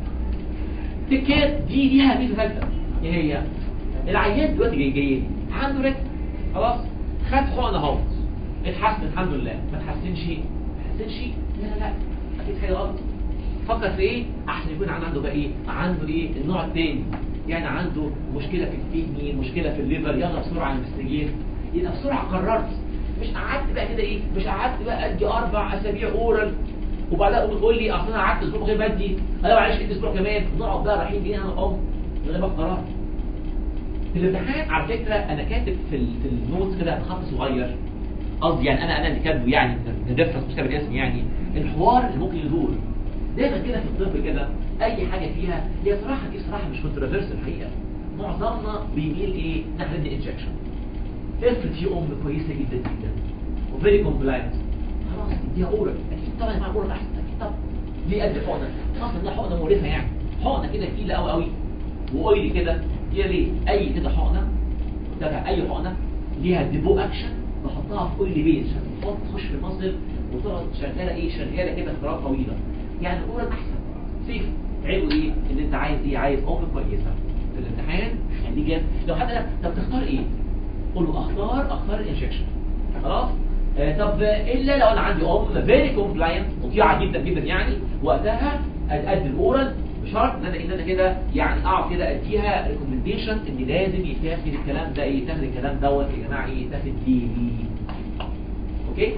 دي تكات دي ليها ميزه ثالثه ايه هي العيان دلوقتي جاي جاي عنده رجل خلاص خد حقنه اهو اتحسن الحمد لله ما تحسنش ما تحسنش لا لا لا اكيد حاجه غلط فكر في ايه احسن يكون عنده بقى ايه عنده ايه النوع الثاني يعني عنده مشكله في الكدني مشكله في الليفر يلا بسرعه انفستيجيت يبقى بسرعه قررت مش قعدت بقى كده ايه مش قعدت بقى ادي اربع اسابيع اورال وبعدها تقوم تقول لي اصل انا قعدت اسبوع غير بدي انا معلش ادي اسبوع كمان نقعد بقى رايحين جايين انا الام من غير ما اخد قرار في الامتحان على فكره انا كاتب في ال- في النوتس كده بخط صغير قصدي يعني انا انا اللي كاتبه يعني ندفرس مش كاتب الاسم يعني الحوار اللي ممكن يدور دايما كده في الطب كده اي حاجه فيها هي صراحه دي صراحه مش كونتروفيرس الحقيقه معظمنا بيميل ايه ناحيه الانجكشن افرض في ام كويسه جدا جدا وفيري كومبلاينت خلاص اديها اورال اكيد طبعا مع اورال احسن اكيد طبعا ليه قد حقنه اصلا ده حقنه مقرفه يعني حقنه كده تقيله قوي قوي واويلي كده هي ليه اي كده حقنه تبع اي حقنه ليها ديبو اكشن بحطها في اويلي بيز عشان تحط تخش في المصدر وتقعد شغاله ايه شغاله كده فترات طويله يعني الاورال احسن سيف عيبه ايه ان انت عايز ايه عايز ام كويسه في الامتحان خليه جاب لو حد قال طب تختار ايه قول له اختار اختار الانجكشن خلاص آه طب الا لو انا عندي ام فيري كومبلاينت مطيعه جدا جدا يعني وقتها ادي الاورال بشرط ان انا ان انا كده يعني اقعد كده اديها ريكومنديشن ان لازم يتاخد الكلام ده ايه يتاخد الكلام دوت يا جماعه ايه يتاخد ديلي اوكي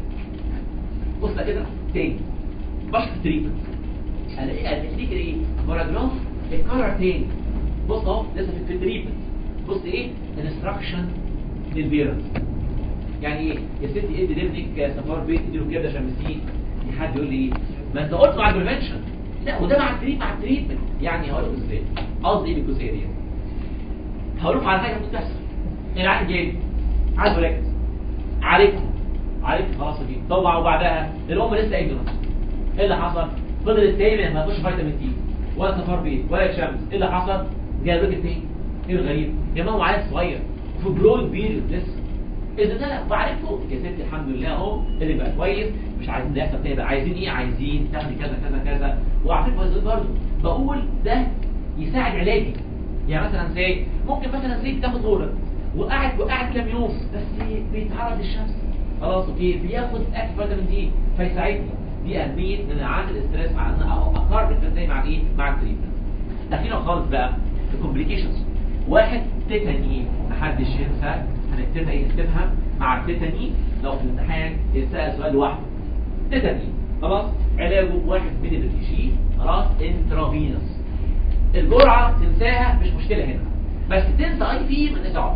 بص بقى كده تاني بشرح تريتمنت الاقي الاقي ايه باراجراف اتكرر تاني بص اهو لسه في التريتمنت بص ايه انستراكشن للبيرنت يعني ايه يا ستي ادي لابنك سفار بيت اديله كده شمسين في حد يقول لي ايه ما انت قلت مع البريفنشن لا وده مع التريت مع التريتمنت يعني هقول لكم ازاي قصدي ايه بالجزئيه دي هقول لكم على حاجه ممكن تحصل العيل جاي عايز يركز عليكم عليكم خلاص دي طبعا وبعدها الام لسه اجنبت ايه اللي حصل فضل التاني ما ياخدش فيتامين دي ولا سفر بيت ولا شمس ايه اللي حصل جاي راجل تاني ايه الغريب يا ماما عيل صغير في جروينج بيريود لسه اذا ده لا وعرفته يا ستي الحمد لله اهو اللي بقى كويس مش عايزين ده يحصل تاني بقى عايزين ايه عايزين تاخدي كذا كذا كذا وعلى فكره برضه بقول ده يساعد علاجي يعني مثلا زي ممكن مثلا زي بتاخد اورال وقاعد وقاعد كام يوم بس بيتعرض للشمس خلاص اوكي بياخد اكل فيتامين دي فيساعدني دي اهميه ان انا عامل ستريس مع ان اقارب ازاي مع ايه مع التريتمنت اخيرا خالص بقى الكومبليكيشنز واحد تيتاني محدش ينسى هنكتبها ايه نكتبها مع التيتاني لو في الامتحان يتسال سؤال لوحده تيتاني خلاص علاجه واحد من الريشي خلاص انترافينوس الجرعه تنساها مش مشكله هنا بس تنسى اي في من دعوه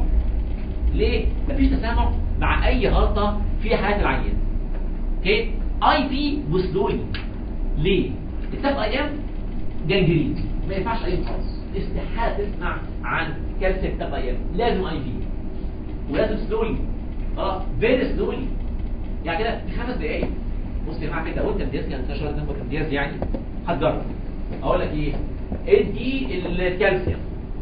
ليه مفيش تسامح مع اي غلطه في حياه العيان اوكي اي بي وسلولي ليه الثلاث ايام جنجرين ما ينفعش اي خالص استحاله تسمع عن كالسيوم ثلاث ايام لازم اي بي ولازم سلولي خلاص فيري سلولي يعني كده في خمس دقايق بص يا جماعه كده لو انت امتياز كان انت شغال تاخد امتياز يعني هتجرب اقول لك ايه ادي الكالسيوم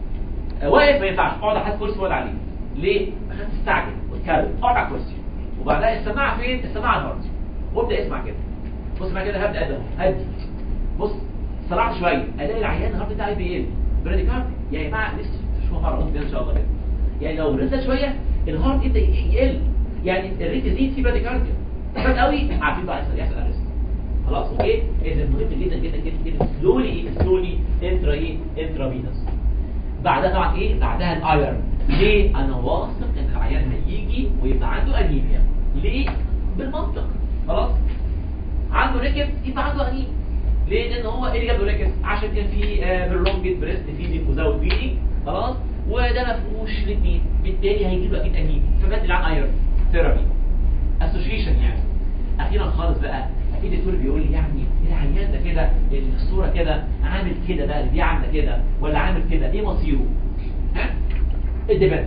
واقف ما ينفعش اقعد على كرسي ولا عليه ليه؟ عشان تستعجل وتكرر اقعد على الكرسي وبعدها السماعه فين؟ السماعه على الارض وابدا اسمع كده بص معايا كده هبدا ادم هدي بص سرعت شويه الاقي العيان الهارت بتاعي بيقل براديكارد يا جماعه لسه شوف مره قلت ان شاء الله كده يعني لو نزل شويه الهارت يبدا يقل يعني الريت يزيد في براديكارديا فات قوي عارفين بقى يحصل يحصل ارست خلاص اوكي اذا مهم جدا جدا جدا جدا سلولي ايه سلولي انترا ايه انترا فينوس بعدها طبعا ايه بعدها الايرن ليه انا واثق ان العيان هيجي ويبقى عنده انيميا ليه بالمنطق خلاص عنده ريكت يبقى عنده انيميا ليه لان هو ايه اللي جاب له ريكت عشان كان في برولونجد بريست فيدنج وزاوت فيدنج خلاص وده ما فيهوش الاثنين بالتالي هيجي له اكيد انيميا فبدل عن ايرن ثيرابي اسوشيشن يعني اخيرا خالص بقى اكيد الدكتور بيقول لي يعني العيان ده كده الصوره كده عامل كده بقى اللي بيعمل كده ولا عامل كده ايه مصيره ها الدبان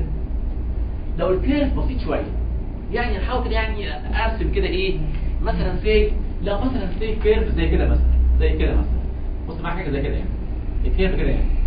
لو الكيرف بسيط شويه يعني نحاول كده يعني ارسم كده ايه مثلا في لو مثلا في كيرف زي كده مثلا زي كده مثلا بص معاك حاجه زي كده يعني الكيرف كده يعني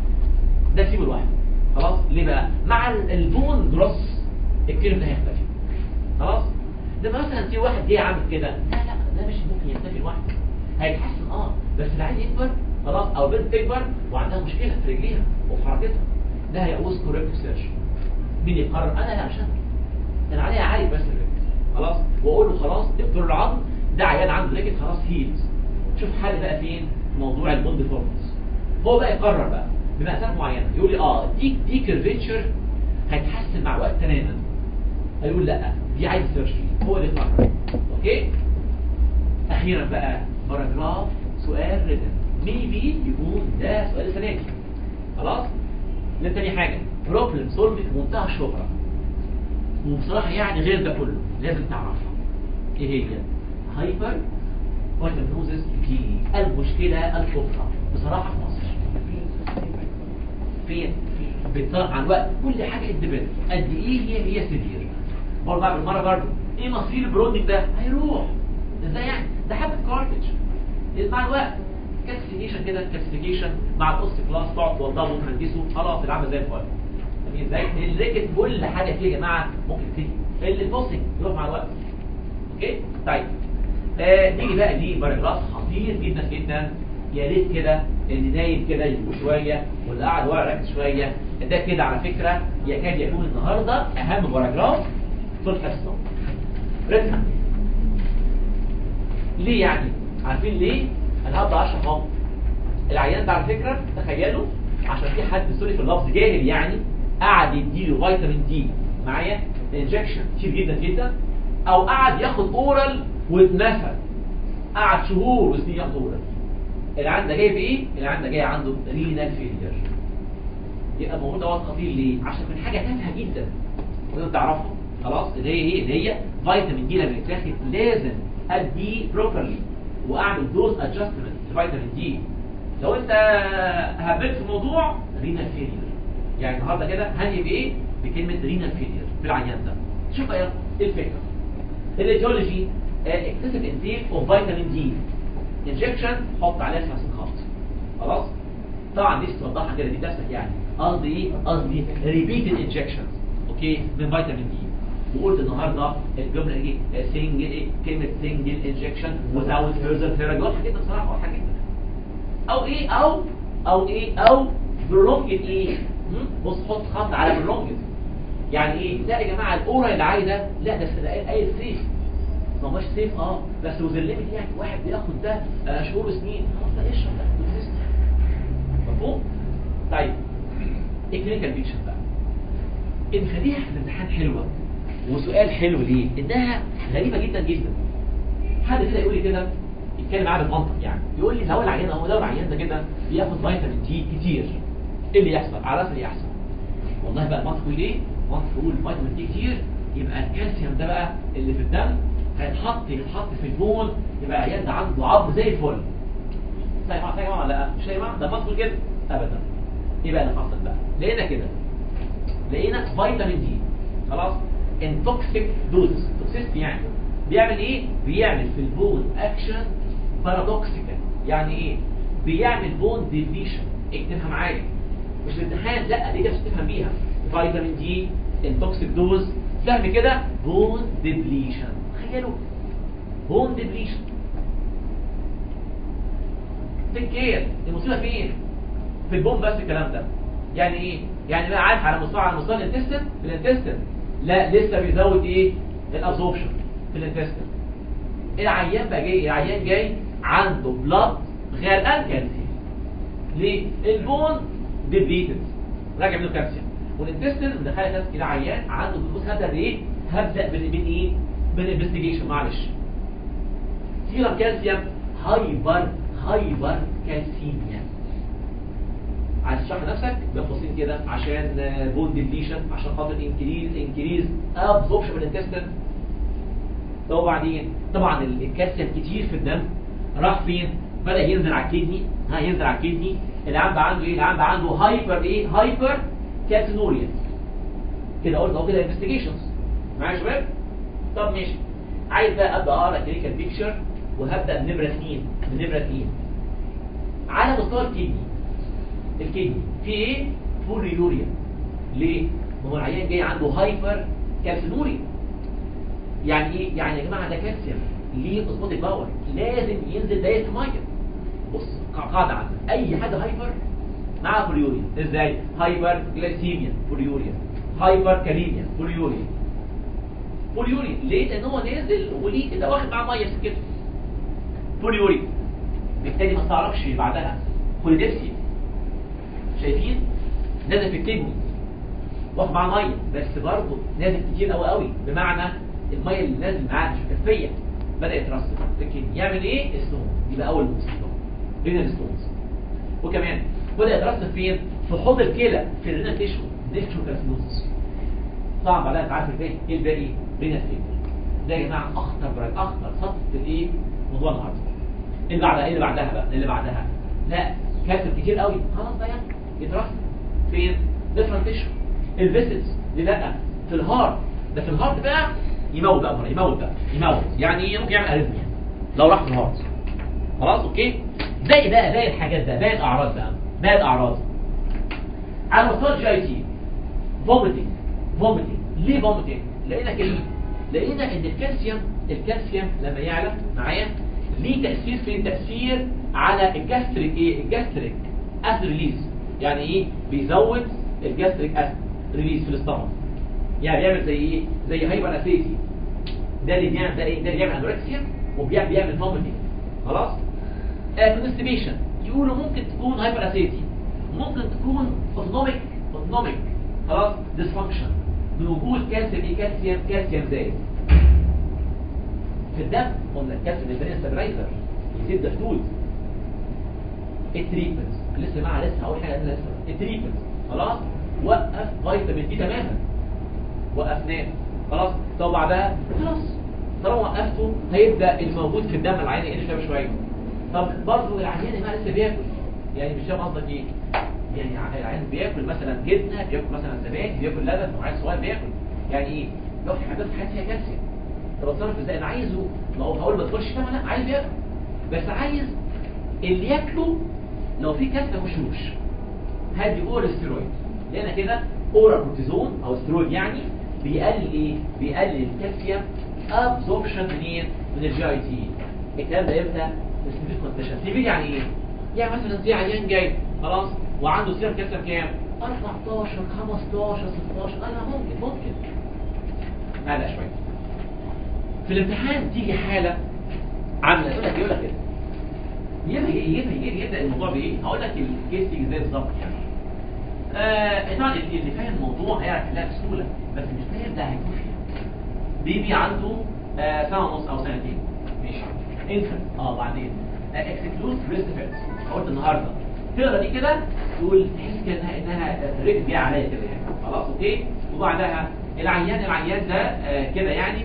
ده سيبه لوحده خلاص ليه بقى مع البون جروس الكيرف ده هيختفي خلاص ده مثلا في واحد جه عامل كده لا لا ده مش ممكن يختفي لوحده هيتحسن اه بس العين يكبر خلاص او البنت تكبر وعندها مشكله في رجليها وفي حركتها ده هيعوز كوريكت سيرش مين يقرر انا لا مش انا انا عليها عالي بس الرجل خلاص واقول له خلاص دكتور العظم ده عيان عنده رجل خلاص هيلز شوف حل بقى فين موضوع البوند فورمز هو بقى يقرر بقى بمقاسات معينه يقول لي اه دي دي كيرفيتشر هيتحسن مع الوقت تماما هيقول لا دي عايز سيرجري هو اللي يقرر اوكي اخيرا بقى باراجراف سؤال ريتن ميبي يكون ده سؤال السنه دي خلاص ده تاني حاجه بروبلم سولفنج منتهى الشهره وبصراحه يعني غير ده كله لازم تعرفها ايه هي هايبر فيتامينوزس دي المشكله الكبرى بصراحه في مصر فين بالطرح عن وقت كل حاجه اندبندنت قد ايه هي هي سيفير برضه بقى بالمره برضه ايه مصير البرودنج ده هيروح ازاي يعني ده حبه كارتج مع الوقت كالسيفيكيشن كده كالسيفيكيشن مع الاوست كلاس تقعد توضبه وتهندسه خلاص العمل زي الفل فاهمين ازاي الريكت كل حاجه فيه يا جماعه ممكن تيجي البوسنج يروح مع الوقت اوكي طيب آه نيجي بقى دي باراجراف خطير جدا جدا يا ريت كده اللي نايم كده يفوق شويه واللي قاعد ورا ركز شويه ده كده على فكره يكاد يكون النهارده اهم باراجراف في الحصه رتم ليه يعني عارفين ليه انا هبدا اشرح اهو العيان ده على فكره تخيلوا عشان في حد سوري في اللفظ جاهل يعني قعد يديله فيتامين دي معايا انجكشن كتير جدا جدا او قعد ياخد اورال واتنسى قعد شهور وسنين ياخد اورال العيان ده جاي بايه العيان ده جاي عنده رينال فيلير يبقى الموضوع دوت خطير ليه عشان من حاجه تافهه جدا لازم تعرفها خلاص اللي هي ايه اللي هي فيتامين دي لما يتاخد لازم اديه بروبرلي واعمل دوز ادجستمنت لفيتامين دي لو انت هبلت في موضوع رينال فيلير يعني النهارده كده هني بايه بكلمه رينال فيلير في العيان ده شوف ايه الفكره الايديولوجي اكتسب انتيك اوف فيتامين دي انجكشن حط عليها 50 خط خلاص طبعا نفسي توضحها كده دي نفسك يعني قصدي ايه قصدي ريبيتد انجكشنز اوكي من فيتامين دي وقلت النهارده الجمله ايه سنجل ايه كلمه سنجل انجكشن without further therapy واضحه جدا بصراحه واضحه جدا او ايه او او ايه او برونجت ايه هم؟ بص حط خط على برونجت يعني ايه لا يا جماعه الاورا اللي عايده لا ده ده اي سيف ما هوش سيف اه بس وذ الليمت يعني واحد بياخد ده آه، شهور وسنين خلاص ده يشرب ده وتست. مفهوم طيب الكلينيكال بيكشن بقى نخليها في الامتحان حلوه وسؤال حلو ليه انها غريبه جدا جدا حد كده يقول لي كده يتكلم معايا بالمنطق يعني يقول لي لو العيان اهو لو العيان ده كده بياخد فيتامين دي كتير ايه اللي يحصل على راسي اللي يحصل والله بقى المنطق يقول ايه المنطق يقول فيتامين دي كتير يبقى الكالسيوم ده بقى اللي في الدم هيتحط يتحط في البون يبقى العيان ده عنده عظم زي الفل صحيح يا جماعه صحيح يا جماعه لا مش يا جماعه ده المنطق كده ابدا ايه بقى اللي حصل بقى لقينا كده لقينا فيتامين دي خلاص ان توكسيك دوز توكسيست يعني بيعمل ايه بيعمل في البون اكشن بارادوكسيكال يعني ايه بيعمل بون ديليشن اكتبها معايا مش الامتحان لا دي كده مش تفهم بيها فيتامين دي ان توكسيك دوز فهم كده بون ديبليشن تخيلوا بون ديبليشن تكير المصيبه فين في البون بس الكلام ده يعني ايه يعني بقى عارف على مستوى على مستوى الانتستين في الانتستين لا لسه بيزود ايه الابزوربشن في الانتستين العيان بقى جاي العيان جاي عنده بلاد غرقان كالسيوم ليه البون ديبليتد راجع منه كالسيوم والانتستين مدخله كالسيوم كده عيان عنده بص هبدا بايه هبدا بال- بالايه بالانفستيجيشن معلش سيرم كالسيوم هايبر هايبر كالسيميا عايز تشرح نفسك بقوسين كده عشان بون ديبليشن عشان خاطر انكريز انكريز ابزوربشن بالانتستين طب وبعدين طبعا ال- الكالسيوم كتير في الدم راح فين بدا ينزل على الكدني ها ينزل على الكدني العيان بقى عنده ايه العيان بقى عنده هايبر ايه هايبر كالسينوريا كده قلت اهو كده انفستيجيشنز معايا يا شباب طب ماشي عايز بقى ابدا اقرا كلينيكال بيكتشر وهبدا بنمره 2 بنمره 2 على مستوى الكدني الكدني في ايه بوليوريا ليه ما هو العيان جاي عنده هايبر كالسينوريا يعني ايه يعني يا جماعه ده كالسيوم ليه اوزموتيك باور لازم ينزل دايره ميه بص قاعده عندنا اي حاجه هايبر مع بوليوريا ازاي هايبر جلايسيميا بوليوريا هايبر كاليميا بوليوريا بوليوريا ليه لان هو نازل وليه كده واخد معاه ميه في سكته بوليوريا بالتالي ما تعرفش بعدها كوليديبسيا شايفين نازل في الكدني واخد معاه ميه بس برضه نازل كتير قوي قوي بمعنى الميه اللي نازل معاه مش مكفيه بدا يترسب في الكدني يعمل ايه ستون يبقى اول مصيبه رينال ستونز وكمان بدا يترسب فين في حوض الكلى في الرينال تيشو نيشو كارسينوسس طبعا بعدها انت عارف الباقي ايه الباقي رينال فيلر ده يا جماعه اخطر برد اخطر سطر في الايه موضوع النهارده اللي بعدها ايه اللي بعدها بقى اللي بعدها لا كاتب كتير قوي خلاص ده يعني يترسب فين ديفرنت تيشو الفيسلز دي لا في الهارت ده في الهارت بقى يموت بقى مرة يموت بقى يموت يعني ايه ممكن يعمل اريثميا لو راح في الهارت خلاص اوكي باقي بقى باقي الحاجات ده باقي الاعراض بقى باقي الاعراض على مستوى الجي اي تي فوميتنج فوميتنج ليه فوميتنج لقينا كده لقينا ان الكالسيوم الكالسيوم لما يعلى معايا ليه تاثير فين تاثير على الجاستريك ايه الجاستريك اسيد ريليز يعني ايه بيزود الجاستريك اسيد ريليز في الاستمر يعني بيعمل زي ايه زي هايبر اسيتي ده اللي بيعمل ده ايه ده اللي بيعمل انوركسيا وبيعمل بيعمل فوميتنج خلاص كونستيبيشن يقولوا ممكن تكون هايبر اسيتي ممكن تكون اوتونوميك اوتونوميك خلاص ديسفانكشن من وجود كالسيوم ايه كالسيوم كالسيوم زايد في الدم قلنا الكالسيوم البنين ستابلايزر يزيد حدود التريتمنت لسه معاه لسه اول حاجه لسه التريتمنت خلاص وقف فيتامين دي تماما وقفناه خلاص طب بعدها خلاص طالما وقفته هيبدا الموجود في الدم العيان يقل شويه بشويه طب برضه العيان ما لسه بياكل يعني مش فاهم قصدك ايه يعني العيان بياكل مثلا جبنه بياكل مثلا زبادي بياكل لبن وعيل صغير بياكل يعني ايه بياكل حاجات في حياتها فيها كالسيوم طب اتصرف ازاي انا عايزه ما هو هقول ما تدخلش طبعا لا عايز ياكل بس عايز اللي ياكله لو في كالسيوم ما يخشوش هدي اورال ستيرويد لان كده اورال كورتيزون او ستيرويد يعني بيقلل ايه بيقلل الكالسيوم ابزوربشن منين من الجي اي تي الكلام ده امتى في السيفير كونديشن سيفير يعني ايه يعني مثلا زي عيان جاي خلاص وعنده سيرم كالسيوم كام 14 15 16 انا ممكن ممكن هذا شويه في الامتحان تيجي حاله عامله يقول لك يقول لك كده يبقى يبقى يبدا الموضوع بايه هقول لك الكيس تيجي ازاي بالظبط يعني آه طبعا اللي اللي فاهم الموضوع هيعرف يحلها بسهوله بس مش فاهم ده هيكون فيها بيبي عنده آه سنه ونص او سنتين ماشي انفنت اه بعدين اكسكلوز بريست فيرس قلت النهارده تقرا دي كده تقول تحس كده انها انها رجل جايه عليا كده يعني خلاص اوكي وبعدها العيان العيان ده آه كده يعني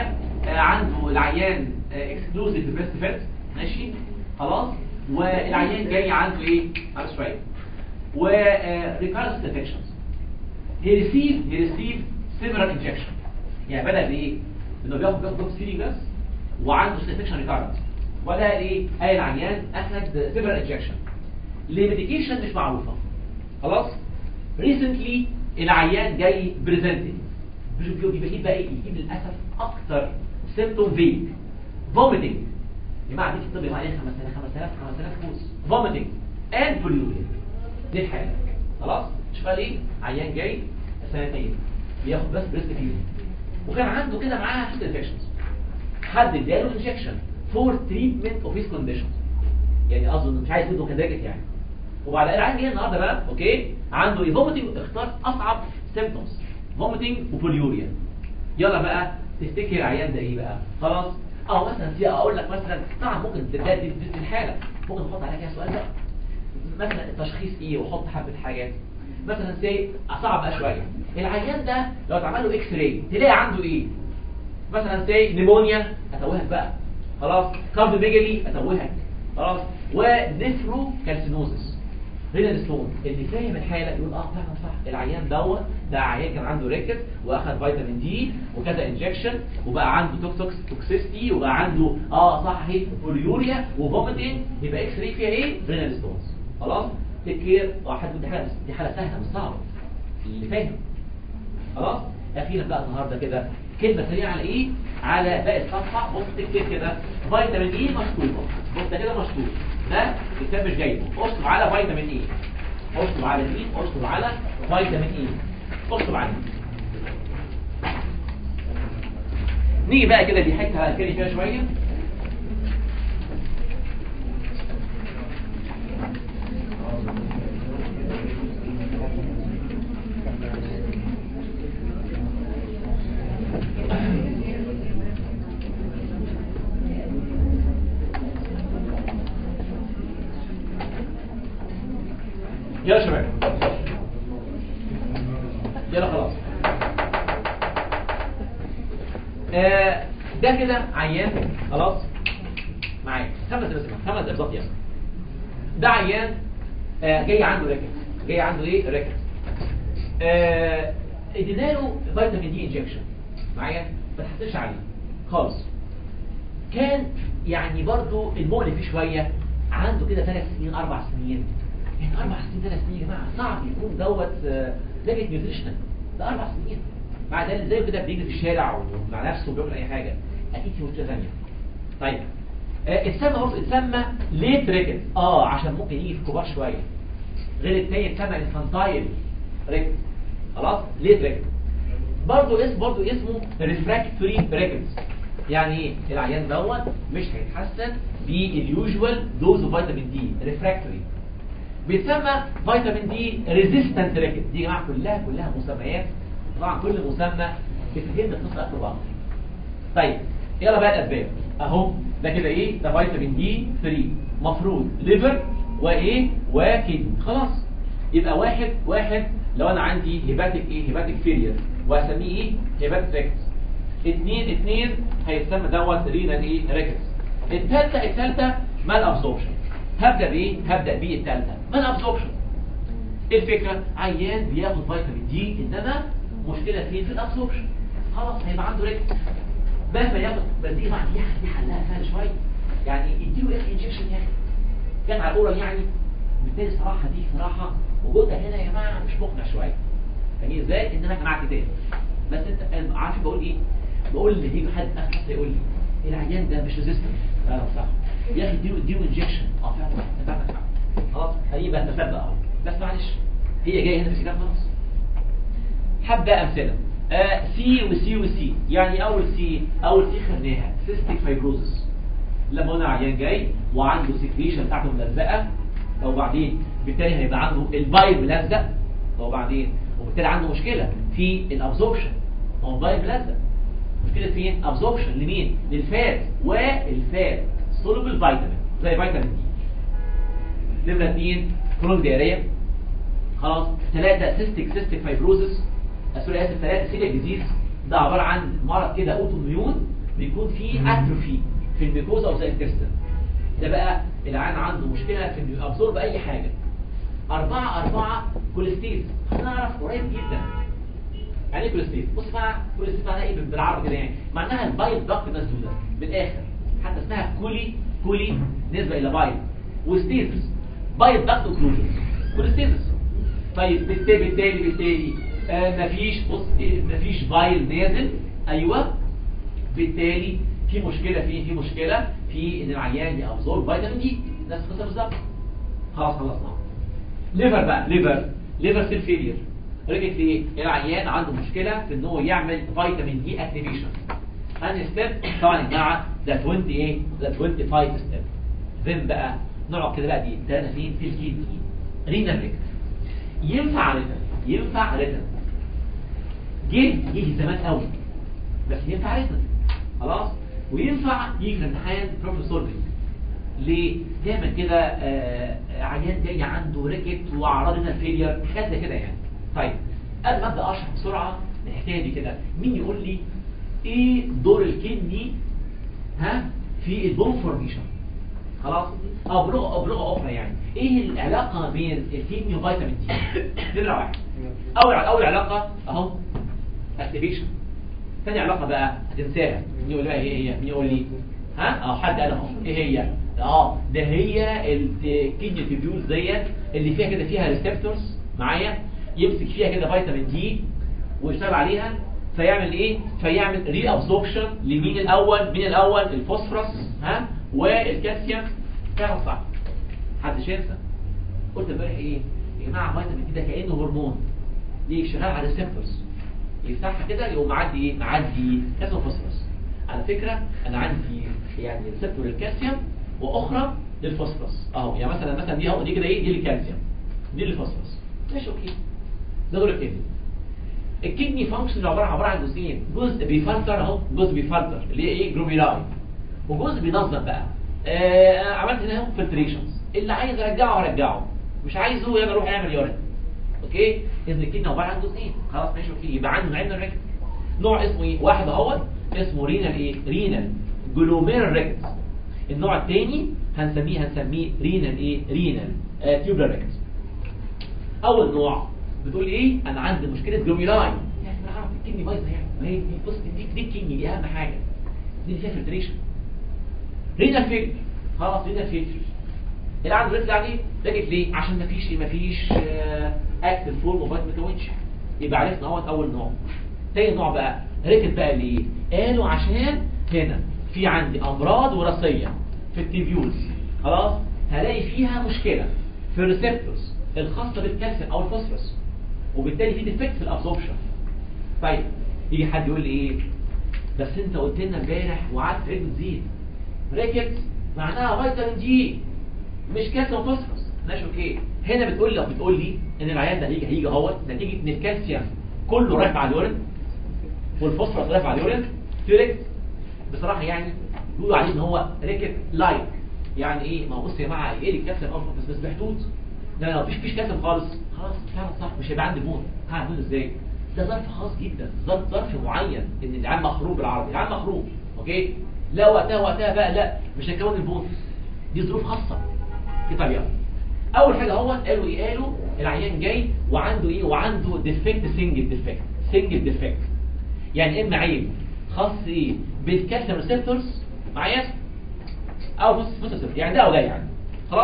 وعنده العيان اكسكلوزيف بريست فيرس ماشي خلاص والعيان جاي عنده ايه على شويه و recurrent infections he received he received several injection يعني بدأ بايه انه بياخد بياخد دوب سيري بس وعنده infection recurrent ولا ايه قال العيان اخد several injection لميديكيشن مش معروفه خلاص recently العيان جاي بريزنتنج بيجيب بقى ايه يجيب للاسف اكتر symptom vague vomiting يا جماعه دي الطب عليها 5000 5000 5000 فوز vomiting and pollution دي الحاله خلاص شوف قال ايه عيان جاي سنتين بياخد بس بريست فيو وكان عنده كده معاه فيت انفكشنز حد اداله انجكشن فور تريتمنت اوف هيز كونديشن يعني اظن مش عايز يدوا كداجت يعني وبعد العيان جاي النهارده بقى اوكي عنده ايه فوميتنج اختار اصعب سيمبتومز فوميتنج وبوليوريا يلا بقى تفتكر العيان ده ايه بقى خلاص اه مثلا سي اقول لك مثلا طبعا ممكن تبدا دي دي الحاله ممكن نحط عليها كده سؤال بقى مثلا التشخيص ايه وحط حبه حاجات مثلا سي صعب بقى شويه العيان ده لو اتعمل له اكس راي تلاقي عنده ايه مثلا سي نيمونيا اتوهك بقى خلاص كارديوميجالي اتوهك خلاص ونفرو كالسينوزس رينال ستون اللي فاهم الحاله يقول اه فعلا صح العيان دوت ده عيان كان عنده ريكت واخد فيتامين دي وكذا انجكشن وبقى عنده توكسوكس توكسيستي وبقى عنده اه صح هي بوليوريا وفوميتنج يبقى اكس راي فيها ايه رينال ستونز خلاص تكير واحد دي حاله دي حاله سهله مش صعبه اللي فاهم خلاص اخيرا بقى النهارده كده كلمه سريعه على ايه على باقي الصفحه بص تكتب كده فيتامين اي مشطوبه بص ده كده مشطوب ده الكتاب مش جايبه اشطب على فيتامين اي اشطب على ايه اشطب على فيتامين اي اشطب عليه نيجي بقى كده دي حته هنتكلم فيها شويه يلا شباب يلا خلاص آه ده كده عيان خلاص معايا خمس دقايق بس خمس دقايق بالظبط يعني ده عيان آه جاي عنده ريكت جاي عنده ايه ريكت آه ادينا له فيتامين دي انجكشن معايا ما تحسش عليه خالص كان يعني برضو المؤلم فيه شويه عنده كده ثلاث سنين اربع سنين يعني اربع سنين ثلاث سنين يا جماعه صعب يكون دوت ليجت نيوتريشنال ده اربع سنين مع ذلك زي كده بيجري في الشارع ومع نفسه وبيعمل اي حاجه اكيد في مشكله ثانيه طيب آه اتسمى برضه اتسمى ليت ريكت اه عشان ممكن يجي في كبار شويه غير الثاني اتسمى انفانتايل ريكت خلاص ليت ريكت برضه اسم برضه اسمه ريفراكتوري ريكت يعني ايه العيان دوت مش هيتحسن باليوجوال دوز اوف فيتامين دي ريفراكتوري بيتسمى فيتامين دي ريزيستنت ريكت دي يا جماعه كلها كلها مسميات طبعا كل مسمى بتفهم القصه اكتر بعض طيب يلا بقى الاسباب اهو ده كده ايه ده فيتامين دي 3 مفروض ليفر وايه وكدني خلاص يبقى واحد واحد لو انا عندي هيباتيك ايه هيباتيك فيلير واسميه ايه هيباتيك ريكت اثنين اثنين هيتسمى دوت رينال ايه ريكتس الثالثه الثالثه مال ابسوربشن هبدا بايه هبدا بيه الثالثه مال ابسوربشن ايه الفكره عيان بياخد فيتامين دي انما مشكله فين في الابسوربشن خلاص هيبقى عنده ريكت مهما ياخد بس دي مع دي دي حلها سهل شويه يعني اديله ايه انجكشن يا اخي كان على الاورال يعني بالتالي صراحه دي صراحه وجودها هنا يا جماعه مش مقنع شويه يعني ازاي ان انا جمعت تاني بس انت عارف بقول ايه بقول اللي يجي حد اخر يقول لي العيان ده مش ريزيستنت فعلا صح يا اخي ديو ديو انجكشن اه فعلا صح انت عندك حق خلاص هيبقى تصدق اهو بس معلش هي جايه هنا في الكتاب خلاص حبة أمثلة آه سي وسي وسي يعني أول سي أول سي خدناها سيستيك فايبروزس لما قلنا عيان جاي وعنده سكريشن بتاعته ملزقة وبعدين بالتالي هيبقى عنده البايل ملزق وبعدين وبالتالي عنده مشكلة في الابزوربشن هو البايل ملزق مشكلة فين؟ ابزوربشن لمين؟ للفات والفات سولوبل فيتامين زي فيتامين دي نمرة اثنين كرونيك ديارية خلاص ثلاثة سيستيك سيستيك فايبروزس سوري اسف ثلاثة سيليا ديزيز ده عبارة عن مرض كده اوتو ميون بيكون فيه اتروفي في الميكوزا او زي الانتستين ده بقى العيان عنده مشكلة في انه يابزورب اي حاجة أربعة أربعة كوليستيز هنعرف قريب جدا يعني ايه كوليستيز بص بقى كوليستيز معناها ايه بالعربي كده يعني معناها البايل ضغط مسدودة بالاخر حتى اسمها كولي كولي نسبة الى بايل وستيزس بايل ضغط اوكلوجن كوليستيزس طيب بالتالي بالتالي بالتالي آه مفيش بص إيه مفيش بايل نازل ايوه بالتالي في مشكله في في مشكله في ان العيان يابزورب فيتامين دي نفس القصه بالظبط خلاص خلصنا ليفر بقى ليفر ليفر سيل فيلير رجعت ليه العيان عنده مشكله في ان هو يعمل فيتامين دي اكتيفيشن انهي ستيب طبعا يا جماعه ده 20 ايه ده 25 ستيب فين بقى نقعد كده بقى دي ده فين في الكيدني رينا ريكت ينفع ريتن ينفع ريتن جه يجي زمان قوي بس ينفع ريتن خلاص وينفع يجي في الامتحان بروبلم سولفنج ليه دايما كده آه عيان جاي عنده ريكت واعراض رينال فيلير حاجات زي كده يعني طيب قبل ما ابدا اشرح بسرعه الحكايه دي كده مين يقول لي ايه دور الكدني ها في البون فورميشن خلاص او بلغه او بلغه اخرى يعني ايه العلاقه بين الكدني وفيتامين دي نمره واحد اول اول علاقه اهو اكتيفيشن ثاني علاقه بقى هتنساها مين يقول لها ايه هي مين يقول لي ها اه حد قال اهو ايه هي اه ده هي الكدني تيبيولز ديت اللي فيها كده فيها ريسبتورز معايا يمسك فيها كده فيتامين دي ويشتغل عليها فيعمل ايه فيعمل ري ابزوربشن لمين الاول مين الاول الفوسفورس ها والكالسيوم فعلا صح محدش ينسى قلت امبارح ايه يا جماعه فيتامين دي ده كانه هرمون ليه شغال على الريسبتورز يفتحها كده يقوم معدي ايه معدي كالسيوم فوسفورس على فكره انا عندي يعني ريسبتور للكالسيوم واخرى للفوسفورس اهو يعني مثلا مثلا دي اهو دي كده ايه دي الكالسيوم دي الفوسفورس ماشي اوكي ده دور الكدني الكدني فانكشن عباره عباره عن جزئين جزء بيفلتر اهو جزء بيفلتر اللي هي ايه جلوميلاي وجزء بينظم بقى آه عملت هنا فلتريشنز اللي عايز ارجعه ارجعه مش عايزه يلا روح اعمل يورين اوكي اذا الكدني عباره عن جزئين خلاص ماشي اوكي يبقى عنده نوعين من الريكت نوع اسمه ايه واحد اهوت اسمه رينال ايه رينال جلوميرال ريكت النوع الثاني هنسميه هنسميه رينال ايه رينال آه تيوبلر ريكت اول نوع بتقول ايه انا عندي مشكله جلوميلاي يعني انا عارف الكدني بايظه يعني ما هي دي بص دي دي الكدني دي اهم حاجه دي اللي فيها فلتريشن رينال فيلتر خلاص رينال فيلتر اللي عنده رينال عليه لقيت ليه عشان ما فيش ما فيش اكتف فورم اوف ما كونش يبقى عرفنا اهوت اول نوع تاني نوع بقى ركب بقى ليه قالوا عشان هنا في عندي امراض وراثيه في التيبيولز خلاص هلاقي فيها مشكله في الريسبتورز الخاصه بالكالسيوم او الفوسفورس وبالتالي في ديفكت في الابزوربشن طيب يجي حد يقول لي ايه بس انت قلت لنا امبارح وقعدت رجل تزيد ريكت معناها فيتامين دي مش كالسيوم فوسفورس ماشي اوكي هنا بتقول لي بتقول لي ان العيان ده هيجي هيجي اهوت نتيجه ان الكالسيوم كله رايح على اليورين والفوسفورس رايح على اليورين في ريكت بصراحه يعني بيقولوا عليه ان هو ريكت لايك يعني ايه ما هو بص يا جماعه ايه الكالسيوم اصلا بس بس بحدود ده لو مفيش فيش كالسيوم خالص خلاص فعلا صح مش هيبقى عندي بون هعمل ازاي ده ظرف خاص جدا ظرف ظرف معين ان العيان مخروب بالعربي العيان مخروب اوكي لا وقتها وقتها بقى لا مش هيكون البون دي ظروف خاصه في طريقه اول حاجه هو قالوا ايه قالوا العيان جاي وعنده ايه وعنده ديفكت سنجل ديفكت سنجل ديفكت يعني اما عيب خاص ايه بالكالسيوم ريسبتورز معايا او بص بص يعني ده او ده يعني خلاص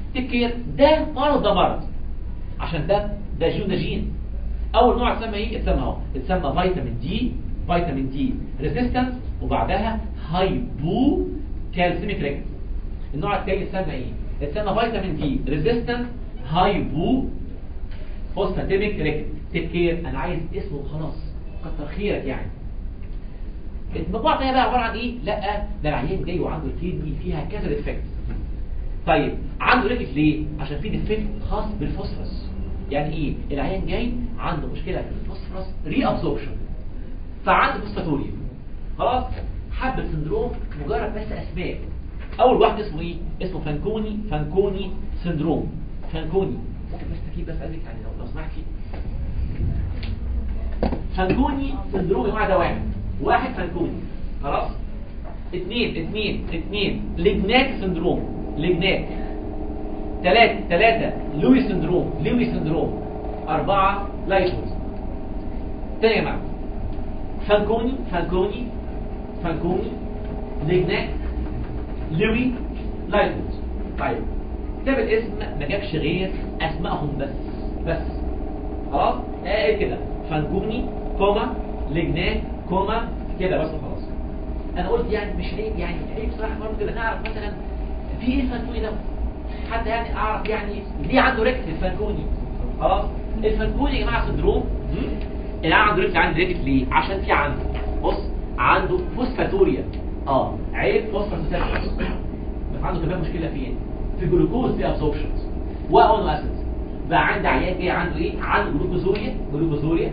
تكير ده مرض ده مرض عشان ده ده جين ده جين اول نوع اتسمى ايه اتسمى اهو اتسمى فيتامين دي فيتامين دي ريزيستنس وبعدها هايبو كالسيميك ريكت النوع الثاني اتسمى ايه اتسمى فيتامين دي ريزيستنس هايبو فوسفاتيميك ريكت تكير انا عايز اسمه خلاص كتر خيرك يعني المجموعه الثانيه بقى عباره عن ايه لا ده العيان جاي وعنده الكدني فيها كذا ديفكت طيب عنده ريكت ليه عشان في ديفكت خاص بالفوسفورس يعني ايه العيان جاي عنده مشكله في الفوسفورس ري ابسوربشن فعنده فوسفاتوريا خلاص حبه سندروم مجرد بس اسماء اول واحد اسمه ايه اسمه فانكوني فانكوني سندروم فانكوني ممكن بس تكيب بس قلبك يعني لو لو سمحتي فانكوني سندروم يا جماعه ده واحد واحد فانكوني خلاص اثنين اثنين اثنين لجناك سندروم لجناك ثلاثة ثلاثة لوي سندروم لوي سندروم أربعة لايتوز تاني يا جماعة فانكوني فانكوني فانكوني لجناك لوي لايتوز طيب كتاب الاسم ما جابش غير اسمائهم بس بس خلاص ايه كده فانكوني كوما لجناك كوما كده بس خلاص انا قلت يعني مش عيب يعني عيب بصراحه برضه كده نعرف مثلا في ايه الفانكوني ده حتى يعني اعرف يعني ليه عنده ريكت الفانكوني خلاص الفانكوني يا جماعه سندروم اللي عنده ريكت عنده ريكت ليه عشان في عنده بص عنده فوسفاتوريا اه عيب فوسفورس بس عنده كمان مشكله فين في جلوكوز في ابسوربشنز وامينو اسيدز بقى عندي عيان جاي عنده ايه عنده جلوكوزوريا جلوكوزوريا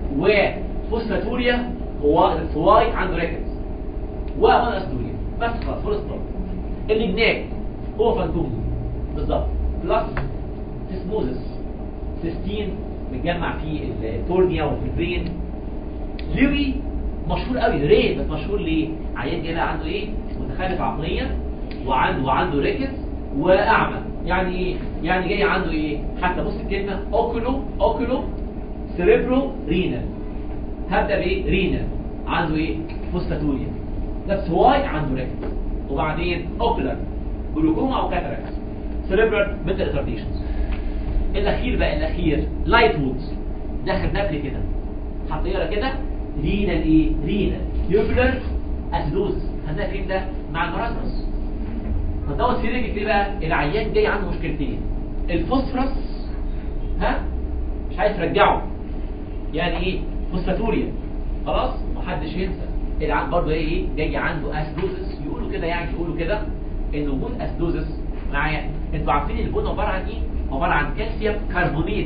وفوسفاتوريا هو واي عنده ريكتس وامينو اسيدوريا بس خلاص فول ستوب اللي هناك هو فانتومي بالظبط بلس سيسموزس سيستين متجمع فيه الكورنيا وفي البرين ليوي مشهور قوي ري بس مشهور ليه عيان جاي بقى عنده ايه متخلف عقليا وعنده وعنده ريكتس واعمى يعني ايه يعني جاي عنده ايه حتى بص الكلمه اوكولو اوكولو سيريبرو رينال هبدا بايه رينال عنده ايه فوسفاتوريا that's why عنده ريكتس وبعدين اوكولار جلوكوما او كاتاراكس سيريبرال ميتال ريتارديشنز الاخير بقى الاخير لايت وودز ده خدناه قبل كده حطينا كده رينال ايه رينال يوبلر اسيدوز خدناه فين ده مع المرازمس فدوت في رجل ايه بقى العيان جاي عنده مشكلتين الفوسفورس ها مش عايز ترجعه يعني ايه فوسفاتوريا خلاص محدش ينسى العيان برضه ايه جاي عنده اسيدوزس يقولوا كده يعني يقولوا كده ان وجود اسيدوزس معايا انتوا عارفين البون عباره عن ايه عباره عن كالسيوم كربونيت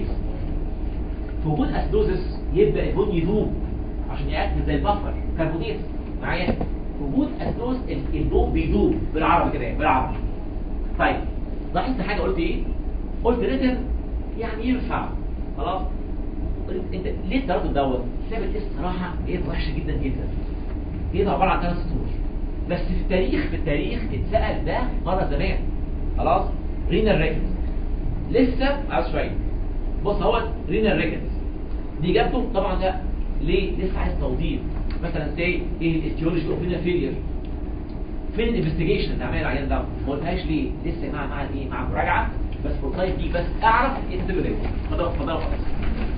في وجود اسيدوزس يبدا البون يدوب عشان ياكل زي البفر كربونيت معايا وجود اسيدوز البون بيدوب بالعربي كده يعني بالعربي طيب لاحظت حاجه قلت ايه قلت ريتن يعني ينفع خلاص انت ليه ضربت دوت كتاب الاسم صراحه ايه وحشه جدا جدا ايه عباره عن ثلاث سطور بس في التاريخ في التاريخ اتسال ده مره زمان خلاص رينال ريكت لسه عايز شويه بص هو رينال ريكت دي اجابته طبعا لا ليه لسه عايز توضيح مثلا زي ايه الايتيولوجي اوف رينال فيلير فين الانفستيجيشن اللي عملها العيان ده ما قلتهاش ليه لسه مع مع ايه مع مراجعه بس بروتايب دي بس اعرف ايه السبب ده فده فده خلاص